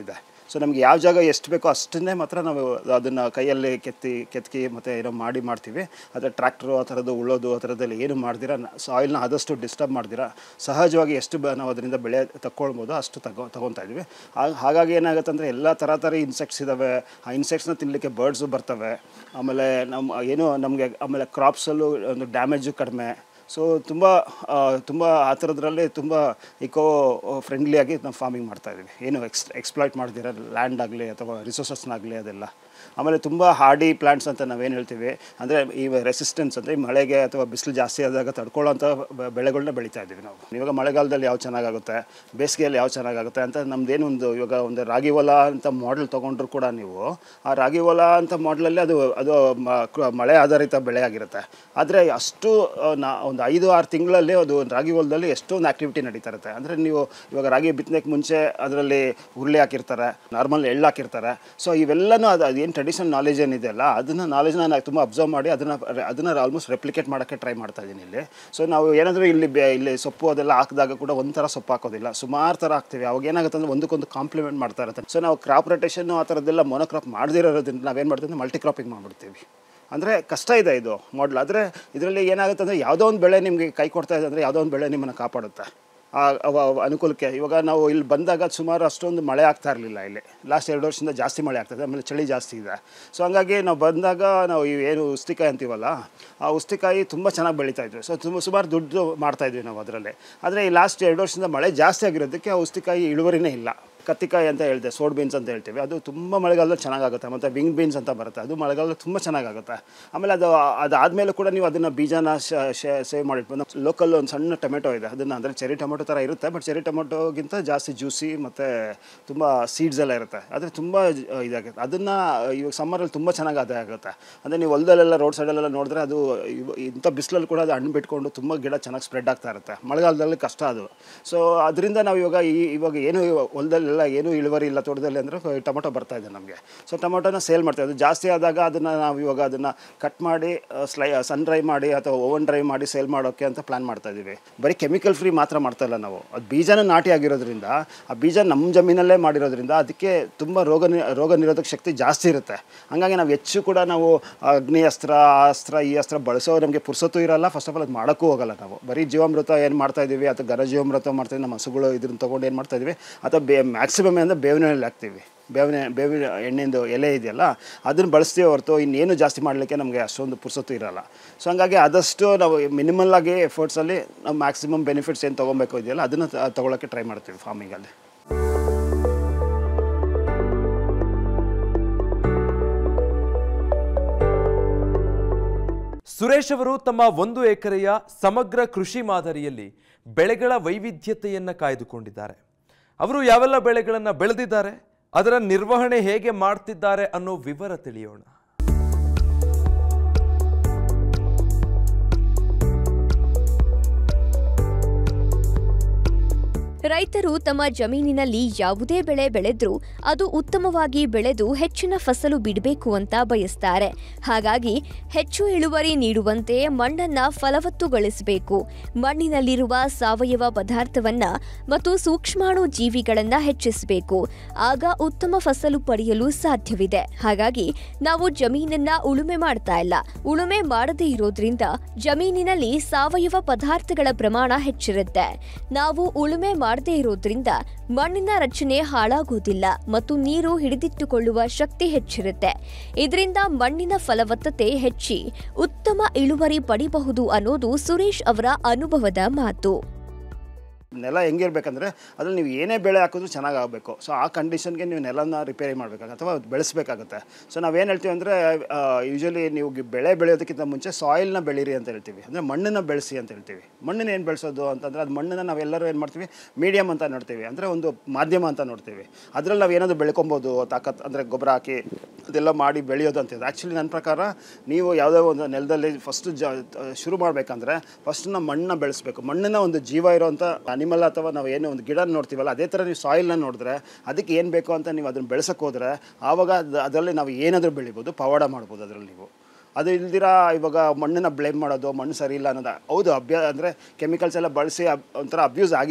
ಸೊ ನಮಗೆ ಯಾವ ಜಾಗ ಎಷ್ಟು ಬೇಕೋ ಅಷ್ಟನ್ನೇ ಮಾತ್ರ ನಾವು ಅದನ್ನು ಕೈಯಲ್ಲಿ ಕೆತ್ತಿ ಕೆತ್ತಿ ಮತ್ತು ಏನೋ ಮಾಡಿ ಮಾಡ್ತೀವಿ ಆದರೆ ಟ್ರ್ಯಾಕ್ಟ್ರು ಆ ಥರದ್ದು ಉಳೋದು ಆ ಥರದ್ದೆಲ್ಲ ಏನು ಮಾಡ್ದಿರ ಸಾಯಿಲ್ನ ಆದಷ್ಟು ಡಿಸ್ಟರ್ಬ್ ಮಾಡ್ದಿರ ಸಹಜವಾಗಿ ಎಷ್ಟು ಬ ನಾವು ಅದರಿಂದ ಬೆಳೆ ತಗೊಳ್ಬೋದು ಅಷ್ಟು ತಗೋ ತಗೊತಾ ಇದ್ವಿ ಹಾ- ಹಾಗಾಗಿ ಏನಾಗುತ್ತೆ ಅಂದರೆ ಎಲ್ಲ ಥರ ಥರ ಇನ್ಸೆಕ್ಟ್ಸ್ ಇದ್ದಾವೆ ಆ ಇನ್ಸೆಕ್ಟ್ಸ್ನ ತಿನ್ನಲಿಕ್ಕೆ ಬರ್ಡ್ಸು ಬರ್ತವೆ ಆಮೇಲೆ ನಮ್ಮ ಏನು ನಮಗೆ ಆಮೇಲೆ ಕ್ರಾಪ್ಸಲ್ಲೂ ಒಂದು ಡ್ಯಾಮೇಜು ಕಡಿಮೆ ಸೊ ತುಂಬ ತುಂಬ ಆ ಥರದ್ರಲ್ಲಿ ತುಂಬ ಇಕೋ ಫ್ರೆಂಡ್ಲಿಯಾಗಿ ನಾವು ಫಾರ್ಮಿಂಗ್ ಮಾಡ್ತಾಯಿದ್ದೀವಿ ಏನು ಎಕ್ಸ್ ಎಕ್ಸ್ಪ್ಲಾಯ್ಟ್ ಮಾಡ್ದಿರ ಲ್ಯಾಂಡ್ ಆಗಲಿ ಅಥವಾ ರಿಸೋರ್ಸಸ್ನಾಗಲಿ ಅದೆಲ್ಲ ಆಮೇಲೆ ತುಂಬ ಹಾರ್ಡಿ ಪ್ಲಾಂಟ್ಸ್ ಅಂತ ನಾವೇನು ಹೇಳ್ತೀವಿ ಅಂದರೆ ಈ ರೆಸಿಸ್ಟೆನ್ಸ್ ಅಂದರೆ ಈ ಮಳೆಗೆ ಅಥವಾ ಬಿಸಿಲು ಜಾಸ್ತಿ ಆದಾಗ ತಡ್ಕೊಳ್ಳೋಂಥ ಬ- ಬೆಳೆಗಳನ್ನ ಬೆಳೀತಾ ಇದ್ದೀವಿ ನಾವು ಇವಾಗ ಮಳೆಗಾಲದಲ್ಲಿ ಯಾವ ಚೆನ್ನಾಗಾಗುತ್ತೆ ಬೇಸಿಗೆಯಲ್ಲಿ ಯಾವ ಚೆನ್ನಾಗಾಗುತ್ತೆ ಅಂತ ನಮ್ದೇನು ಒಂದು ಇವಾಗ ಒಂದು ರಾಗಿ ಹೊಲ ಅಂತ ಮಾಡೆಲ್ ತೊಗೊಂಡ್ರು ಕೂಡ ನೀವು ಆ ರಾಗಿ ಹೊಲ ಅಂತ ಮಾಡಲಲ್ಲಿ ಅದು ಅದು ಮ- ಕ- ಮಳೆ ಆಧಾರಿತ ಬೆಳೆ ಆಗಿರುತ್ತೆ ಆದರೆ ಅಷ್ಟು ಆ, ನಾ ಒಂದು ಐದು ಆರು ತಿಂಗಳಲ್ಲಿ ಅದು ಒಂದು ರಾಗಿ ಹೊಲದಲ್ಲಿ ಎಷ್ಟೊಂದು ಆ್ಯಕ್ಟಿವಿಟಿ ನಡೀತಾ ಇರುತ್ತೆ ಅಂದರೆ ನೀವು ಇವಾಗ ರಾಗಿ ಬಿತ್ತನೆಗೆ ಮುಂಚೆ ಅದರಲ್ಲಿ ಹುರುಳಿ ಹಾಕಿರ್ತಾರೆ ನಾರ್ಮಲ್ ಎಳ್ಳು ಹಾಕಿರ್ತಾರೆ ಸೊ ಇವೆಲ್ಲನೂ ಅದು ಅದೇನು ಟ್ರೆಡಿಷನಲ್ ನಾಲೆಜ್ ಏನಿದೆಯಲ್ಲ ಅದನ್ನು ನಾಲೆಜ್ನ ನಾನು ತುಂಬ ಅಬ್ಸರ್ವ್ ಮಾಡಿ ಅದನ್ನು ಅದನ್ನು ಆಲ್ಮೋಸ್ಟ್ ರೆಪ್ಲಿಕೇಟ್ ಮಾಡೋಕ್ಕೆ ಟ್ರೈ ಮಾಡ್ತಾ ಇದ್ದೀನಿ ಇಲ್ಲಿ ಸೊ ನಾವು ಏನಾದರೂ ಇಲ್ಲಿ ಬೆ ಇಲ್ಲಿ ಸೊಪ್ಪು ಅದೆಲ್ಲ ಹಾಕಿದಾಗ ಕೂಡ ಒಂಥರ ಸೊಪ್ಪು ಹಾಕೋದಿಲ್ಲ ಸುಮಾರು ಥರ ಹಾಕ್ತೀವಿ ಅವಾಗ ಏನಾಗುತ್ತೆ ಅಂದರೆ ಒಂದಕ್ಕೊಂದು ಕಾಂಪ್ಲಿಮೆಂಟ್ ಮಾಡ್ತಾ ಇರುತ್ತೆ ಸೊ ನಾವು ಕ್ರಾಪ್ ರೊಟೇಷನ್ನು ಆ ಥರದ್ದೆಲ್ಲ ಮೊನೋಕ್ರಾಪ್ ಮಾಡದಿರೋದ್ರಿಂದ ನಾವೇನು ಮಾಡ್ತೀವಿ ಅಂದರೆ ಮಲ್ಟಿ ಕ್ರಾಪಿಂಗ್ ಮಾಡಿಬಿಡ್ತೀವಿ ಅಂದರೆ ಕಷ್ಟ ಇದೆ ಇದು ಮಾಡಲ್ ಆದರೆ ಇದರಲ್ಲಿ ಏನಾಗುತ್ತೆ ಅಂದರೆ ಯಾವುದೋ ಒಂದು ಬೆಳೆ ನಿಮಗೆ ಕೈ ಕೊಡ್ತಾ ಇದೆ ಅಂದರೆ ಯಾವುದೋ ಒಂದು ಬೆಳೆ ನಿಮ್ಮನ್ನು ಕಾಪಾಡುತ್ತೆ ಆ ಅವ ಅವ ಅನುಕೂಲಕ್ಕೆ ಇವಾಗ ನಾವು ಇಲ್ಲಿ ಬಂದಾಗ ಸುಮಾರು ಅಷ್ಟೊಂದು ಮಳೆ ಆಗ್ತಾ ಇರಲಿಲ್ಲ ಇಲ್ಲಿ ಲಾಸ್ಟ್ ಎರಡು ವರ್ಷದಿಂದ ಜಾಸ್ತಿ ಮಳೆ ಆಗ್ತದೆ ಆಮೇಲೆ ಚಳಿ ಜಾಸ್ತಿ ಇದೆ ಸೊ ಹಂಗಾಗಿ ನಾವು ಬಂದಾಗ ನಾವು ಈ ಏನು ಉಸ್ತಿಕಾಯಿ ಅಂತೀವಲ್ಲ ಆ ಉಸ್ತಿಕಾಯಿ ತುಂಬ ಚೆನ್ನಾಗಿ ಬೆಳೀತಾ ಇದ್ವಿ ಸೊ ತುಂಬ ಸುಮಾರು ದುಡ್ಡು ಮಾಡ್ತಾ ಇದ್ವಿ ನಾವು ಅದರಲ್ಲಿ ಆದರೆ ಈ ಲಾಸ್ಟ್ ಎರಡು ವರ್ಷದಿಂದ ಮಳೆ ಜಾಸ್ತಿ ಆಗಿರೋದಕ್ಕೆ ಆ ಉಸ್ತಿಕಾಯಿ ಇಳುವರಿನೇ ಇಲ್ಲ ಕತ್ತಿಕಾಯಿ ಅಂತ ಹೇಳ್ತೆ ಸೋಡ್ ಬೀನ್ಸ್ ಅಂತ ಹೇಳ್ತೀವಿ ಅದು ತುಂಬ ಮಳೆಗಾಲದಲ್ಲಿ ಚೆನ್ನಾಗಾಗುತ್ತೆ ಮತ್ತು ವಿಂಗ್ ಬೀನ್ಸ್ ಅಂತ ಬರುತ್ತೆ ಅದು ಮಳೆಗಾಲದಲ್ಲಿ ತುಂಬ ಚೆನ್ನಾಗಾಗುತ್ತೆ ಆಮೇಲೆ ಅದು ಅದಾದಮೇಲೆ ಕೂಡ ನೀವು ಅದನ್ನು ಬೀಜನ ಸೇವ್ ಮಾಡಿಟ್ಬೋದು ಲೋಕಲ್ ಒಂದು ಸಣ್ಣ ಟೊಮೆಟೊ ಇದೆ ಅದನ್ನು ಅಂದರೆ ಚೆರಿ ಟೊಮೆಟೊ ಥರ ಇರುತ್ತೆ ಬಟ್ ಚೆರಿ ಟೊಮೆಟೊಗಿಂತ ಜಾಸ್ತಿ ಜ್ಯೂಸಿ ಮತ್ತು ತುಂಬ ಸೀಡ್ಸ್ ಎಲ್ಲ ಇರುತ್ತೆ ಆದರೆ ತುಂಬ ಇದಾಗುತ್ತೆ ಅದನ್ನು ಇವಾಗ ಸಮ್ಮರಲ್ಲಿ ತುಂಬ ಚೆನ್ನಾಗಿ ಆದಾಯ ಆಗುತ್ತೆ ಅಂದರೆ ನೀವು ಹೊಲದಲ್ಲೆಲ್ಲ ರೋಡ್ ಸೈಡಲ್ಲೆಲ್ಲ ನೋಡಿದ್ರೆ ಅದು ಇವ- ಇಂಥ ಬಿಸಿಲಲ್ಲಿ ಕೂಡ ಅದು ಹಣ್ಣು ಬಿಟ್ಕೊಂಡು ತುಂಬ ಗಿಡ ಚೆನ್ನಾಗಿ ಸ್ಪ್ರೆಡ್ ಆಗ್ತಾ ಇರುತ್ತೆ ಮಳೆಗಾಲದಲ್ಲಿ ಕಷ್ಟ ಅದು ಸೊ ಅದರಿಂದ ನಾವು ಇವಾಗ ಈ ಇವಾಗ ಏನು ಹೊಲದಲ್ಲೆಲ್ಲ ಏನು ಇಳುವರಿ ಇಲ್ಲ ತೋಟದಲ್ಲಿ ಅಂದರೆ ಟೊಮೊಟೊ ಬರ್ತಾ ಇದೆ ನಮಗೆ ಸೊ ಟೊಮೊಟೊನ ಸೇಲ್ ಮಾಡ್ತಾ ಅದು ಜಾಸ್ತಿ ಆದಾಗ ಅದನ್ನು ನಾವು ಇವಾಗ ಅದನ್ನು ಕಟ್ ಮಾಡಿ ಸ್ಲೈ ಸನ್ ಡ್ರೈ ಮಾಡಿ ಅಥವಾ ಓವನ್ ಡ್ರೈ ಮಾಡಿ ಸೇಲ್ ಮಾಡೋಕ್ಕೆ ಅಂತ ಪ್ಲ್ಯಾನ್ ಮಾಡ್ತಾ ಇದ್ದೀವಿ ಬರೀ ಕೆಮಿಕಲ್ ಫ್ರೀ ಮಾತ್ರ ಮಾಡ್ತಾ ಇಲ್ಲ ನಾವು ಅದು ಬೀಜನ ನಾಟಿ ಆಗಿರೋದ್ರಿಂದ ಆ ಬೀಜ ನಮ್ಮ ಜಮೀನಲ್ಲೇ ಮಾಡಿರೋದ್ರಿಂದ ಅದಕ್ಕೆ ತುಂಬ ರೋಗ ನಿ- ರೋಗ ನಿರೋಧಕ ಶಕ್ತಿ ಜಾಸ್ತಿ ಇರುತ್ತೆ ಹಂಗಾಗಿ ನಾವು ಹೆಚ್ಚು ಕೂಡ ನಾವು ಅಗ್ನಿ ಅಸ್ತ್ರ ಆ ಅಸ್ತ್ರ ಈ ಅಸ್ತ್ರ ಬಳಸೋ ನಮಗೆ ಪುರ್ಸೊತ್ತು ಇರಲ್ಲ ಫಸ್ಟ್ ಆಫ್ ಆಲ್ ಅದು ಮಾಡೋಕ್ಕೂ ಹೋಗಲ್ಲ ನಾವು ಬರೀ ಜೀವಾಮೃತ ಏನು ಮಾಡ್ತಾ ಇದ್ದೀವಿ ಅಥವಾ ಘನ ಜೀವಾಮೃತ ಮಾಡ್ತಾ ಇದ್ದೀವಿ ನಮ್ಮ ಹಸುಗಳು ಇದ್ರನ್ನ ತೊಗೊಂಡು ಏನು ಮಾಡ್ತಾ ಇದ್ದೀವಿ ಅಥವಾ ಬೇ ಮ್ಯಾಕ್ಸಿಮಮ್ ಅಂದರೆ ಬೇವಿನ ಎಣ್ಣೆ ಹಾಕ್ತೀವಿ ಬೇವಿನ ಬೇವಿನ ಎಣ್ಣೆದು ಎಲೆ ಇದೆಯಲ್ಲ ಅದನ್ನು ಬಳಸ್ತೀವಿ ಹೊರತು ಇನ್ನೇನು ಜಾಸ್ತಿ ಮಾಡಲಿಕ್ಕೆ ನಮಗೆ ಅಷ್ಟೊಂದು ಪುರ್ಸೊತ್ತು ಇರಲ್ಲ ಸೊ ಹಂಗಾಗಿ ಆದಷ್ಟು ನಾವು ಮಿನಿಮಲ್ ಆಗಿ ಎಫರ್ಟ್ಸಲ್ಲಿ ನಾವು ಮ್ಯಾಕ್ಸಿಮಮ್ ಬೆನಿಫಿಟ್ಸ್ ಏನು ತೊಗೊಬೇಕು ಇದೆಯಲ್ಲ ಅದನ್ನು ತೊಗೊಳಕ್ಕೆ ಟ್ರೈ ಮಾಡ್ತೀವಿ ಫಾರ್ಮಿಂಗಲ್ಲಿ ಸುರೇಶ್ ಅವರು ತಮ್ಮ ಒಂದು ಎಕರೆಯ ಸಮಗ್ರ ಕೃಷಿ ಮಾದರಿಯಲ್ಲಿ ಬೆಳೆಗಳ ವೈವಿಧ್ಯತೆಯನ್ನ ಕಾಯ್ದುಕೊಂಡಿದ್ದಾರೆ ಅವರು ಯಾವೆಲ್ಲ ಬೆಳೆಗಳನ್ನು ಬೆಳೆದಿದ್ದಾರೆ ಅದರ ನಿರ್ವಹಣೆ ಹೇಗೆ ಮಾಡ್ತಿದ್ದಾರೆ ಅನ್ನೋ ವಿವರ ತಿಳಿಯೋಣ ರೈತರು ತಮ್ಮ ಜಮೀನಿನಲ್ಲಿ ಯಾವುದೇ ಬೆಳೆ ಬೆಳೆದ್ರೂ ಅದು ಉತ್ತಮವಾಗಿ ಬೆಳೆದು ಹೆಚ್ಚಿನ ಫಸಲು ಬಿಡಬೇಕು ಅಂತ ಬಯಸ್ತಾರೆ ಹಾಗಾಗಿ ಹೆಚ್ಚು ಇಳುವರಿ ನೀಡುವಂತೆ ಮಣ್ಣನ್ನ ಫಲವತ್ತುಗೊಳಿಸಬೇಕು ಮಣ್ಣಿನಲ್ಲಿರುವ ಸಾವಯವ ಪದಾರ್ಥವನ್ನ ಮತ್ತು ಸೂಕ್ಷ್ಮಾಣು ಜೀವಿಗಳನ್ನ ಹೆಚ್ಚಿಸಬೇಕು ಆಗ ಉತ್ತಮ ಫಸಲು ಪಡೆಯಲು ಸಾಧ್ಯವಿದೆ ಹಾಗಾಗಿ ನಾವು ಜಮೀನನ್ನ ಉಳುಮೆ ಮಾಡ್ತಾ ಇಲ್ಲ ಉಳುಮೆ ಮಾಡದೇ ಇರೋದ್ರಿಂದ ಜಮೀನಿನಲ್ಲಿ ಸಾವಯವ ಪದಾರ್ಥಗಳ ಪ್ರಮಾಣ ಹೆಚ್ಚಿರುತ್ತೆ ನಾವು ಉಳುಮೆ ಮಾಡದೇ ಇರೋದ್ರಿಂದ ಮಣ್ಣಿನ ರಚನೆ ಹಾಳಾಗೋದಿಲ್ಲ ಮತ್ತು ನೀರು ಹಿಡಿದಿಟ್ಟುಕೊಳ್ಳುವ ಶಕ್ತಿ ಹೆಚ್ಚಿರುತ್ತೆ ಇದರಿಂದ ಮಣ್ಣಿನ ಫಲವತ್ತತೆ ಹೆಚ್ಚಿ ಉತ್ತಮ ಇಳುವರಿ ಪಡಿಬಹುದು ಅನ್ನೋದು ಸುರೇಶ್ ಅವರ ಅನುಭವದ ಮಾತು ನೆಲ ಹೆಂಗಿರ್ಬೇಕಂದ್ರೆ ಅದ್ರಲ್ಲಿ ನೀವು ಏನೇ ಬೆಳೆ ಹಾಕಿದ್ರು ಚೆನ್ನಾಗಿ ಆಗಬೇಕು ಸೊ ಆ ಕಂಡೀಷನ್ಗೆ ನೀವು ನೆಲನ ರಿಪೇರಿ ಮಾಡಬೇಕಾಗುತ್ತೆ ಅಥವಾ ಬೆಳೆಸಬೇಕಾಗುತ್ತೆ ಸೊ ನಾವೇನು ಹೇಳ್ತೀವಿ ಅಂದರೆ ಯೂಶಲಿ ನೀವು ಗಿ- ಬೆಳೆ ಬೆಳೆಯೋದಕ್ಕಿಂತ ಮುಂಚೆ ಸಾಯಿಲ್ನ ಬೆಳೀರಿ ಅಂತ ಹೇಳ್ತೀವಿ ಅಂದರೆ ಮಣ್ಣನ್ನು ಬೆಳೆಸಿ ಅಂತ ಹೇಳ್ತೀವಿ ಮಣ್ಣನ್ನ ಏನು ಬೆಳೆಸೋದು ಅಂತಂದರೆ ಅದು ಮಣ್ಣನ್ನು ನಾವೆಲ್ಲರೂ ಏನು ಮಾಡ್ತೀವಿ ಮೀಡಿಯಮ್ ಅಂತ ನೋಡ್ತೀವಿ ಅಂದರೆ ಒಂದು ಮಾಧ್ಯಮ ಅಂತ ನೋಡ್ತೀವಿ ಅದರಲ್ಲಿ ನಾವು ಏನಾದರೂ ಬೆಳ್ಕೊಬೋದು ತಾಕತ್ ಅಂದರೆ ಗೊಬ್ಬರ ಹಾಕಿ ಅದೆಲ್ಲ ಮಾಡಿ ಬೆಳೆಯೋದು ಅಂತಿದೆ ಆ್ಯಕ್ಚುಲಿ ನನ್ನ ಪ್ರಕಾರ ನೀವು ಯಾವುದೋ ಒಂದು ನೆಲದಲ್ಲಿ ಫಸ್ಟ್ ಜ ಶುರು ಮಾಡಬೇಕಂದ್ರೆ ಫಸ್ಟ್ ನಾವು ಮಣ್ಣನ್ನ ಬೆಳೆಸಬೇಕು ಮಣ್ಣನ್ನ ಒಂದು ಜೀವ ಇರೋವಂಥ ಅನಿಮಲ್ ಅಥವಾ ನಾವು ಏನು ಒಂದು ಗಿಡ ನೋಡ್ತೀವಲ್ಲ ಅದೇ ಥರ ನೀವು ಸಾಯಿಲ್ನ ನೋಡಿದ್ರೆ ಅದಕ್ಕೆ ಏನು ಬೇಕು ಅಂತ ನೀವು ಅದನ್ನು ಬೆಳೆಸಕ್ಕೆ ಹೋದರೆ ಆವಾಗ ಅದು ಅದರಲ್ಲಿ ನಾವು ಏನಾದರೂ ಬೆಳಿಬೋದು ಪವಾಡ ಮಾಡ್ಬೋದು ಅದರಲ್ಲಿ ನೀವು ಅದು ಇಲ್ದಿರ ಇವಾಗ ಮಣ್ಣನ್ನ ಬ್ಲೇಮ್ ಮಾಡೋದು ಮಣ್ಣು ಸರಿ ಇಲ್ಲ ಅನ್ನೋದು ಹೌದು ಅಭ್ಯ ಅಂದರೆ ಕೆಮಿಕಲ್ಸ್ ಎಲ್ಲ ಬಳಸಿ ಅಬ್- ಒಂಥರ ಅಬ್ಯೂಸ್ ಆಗಿದೆ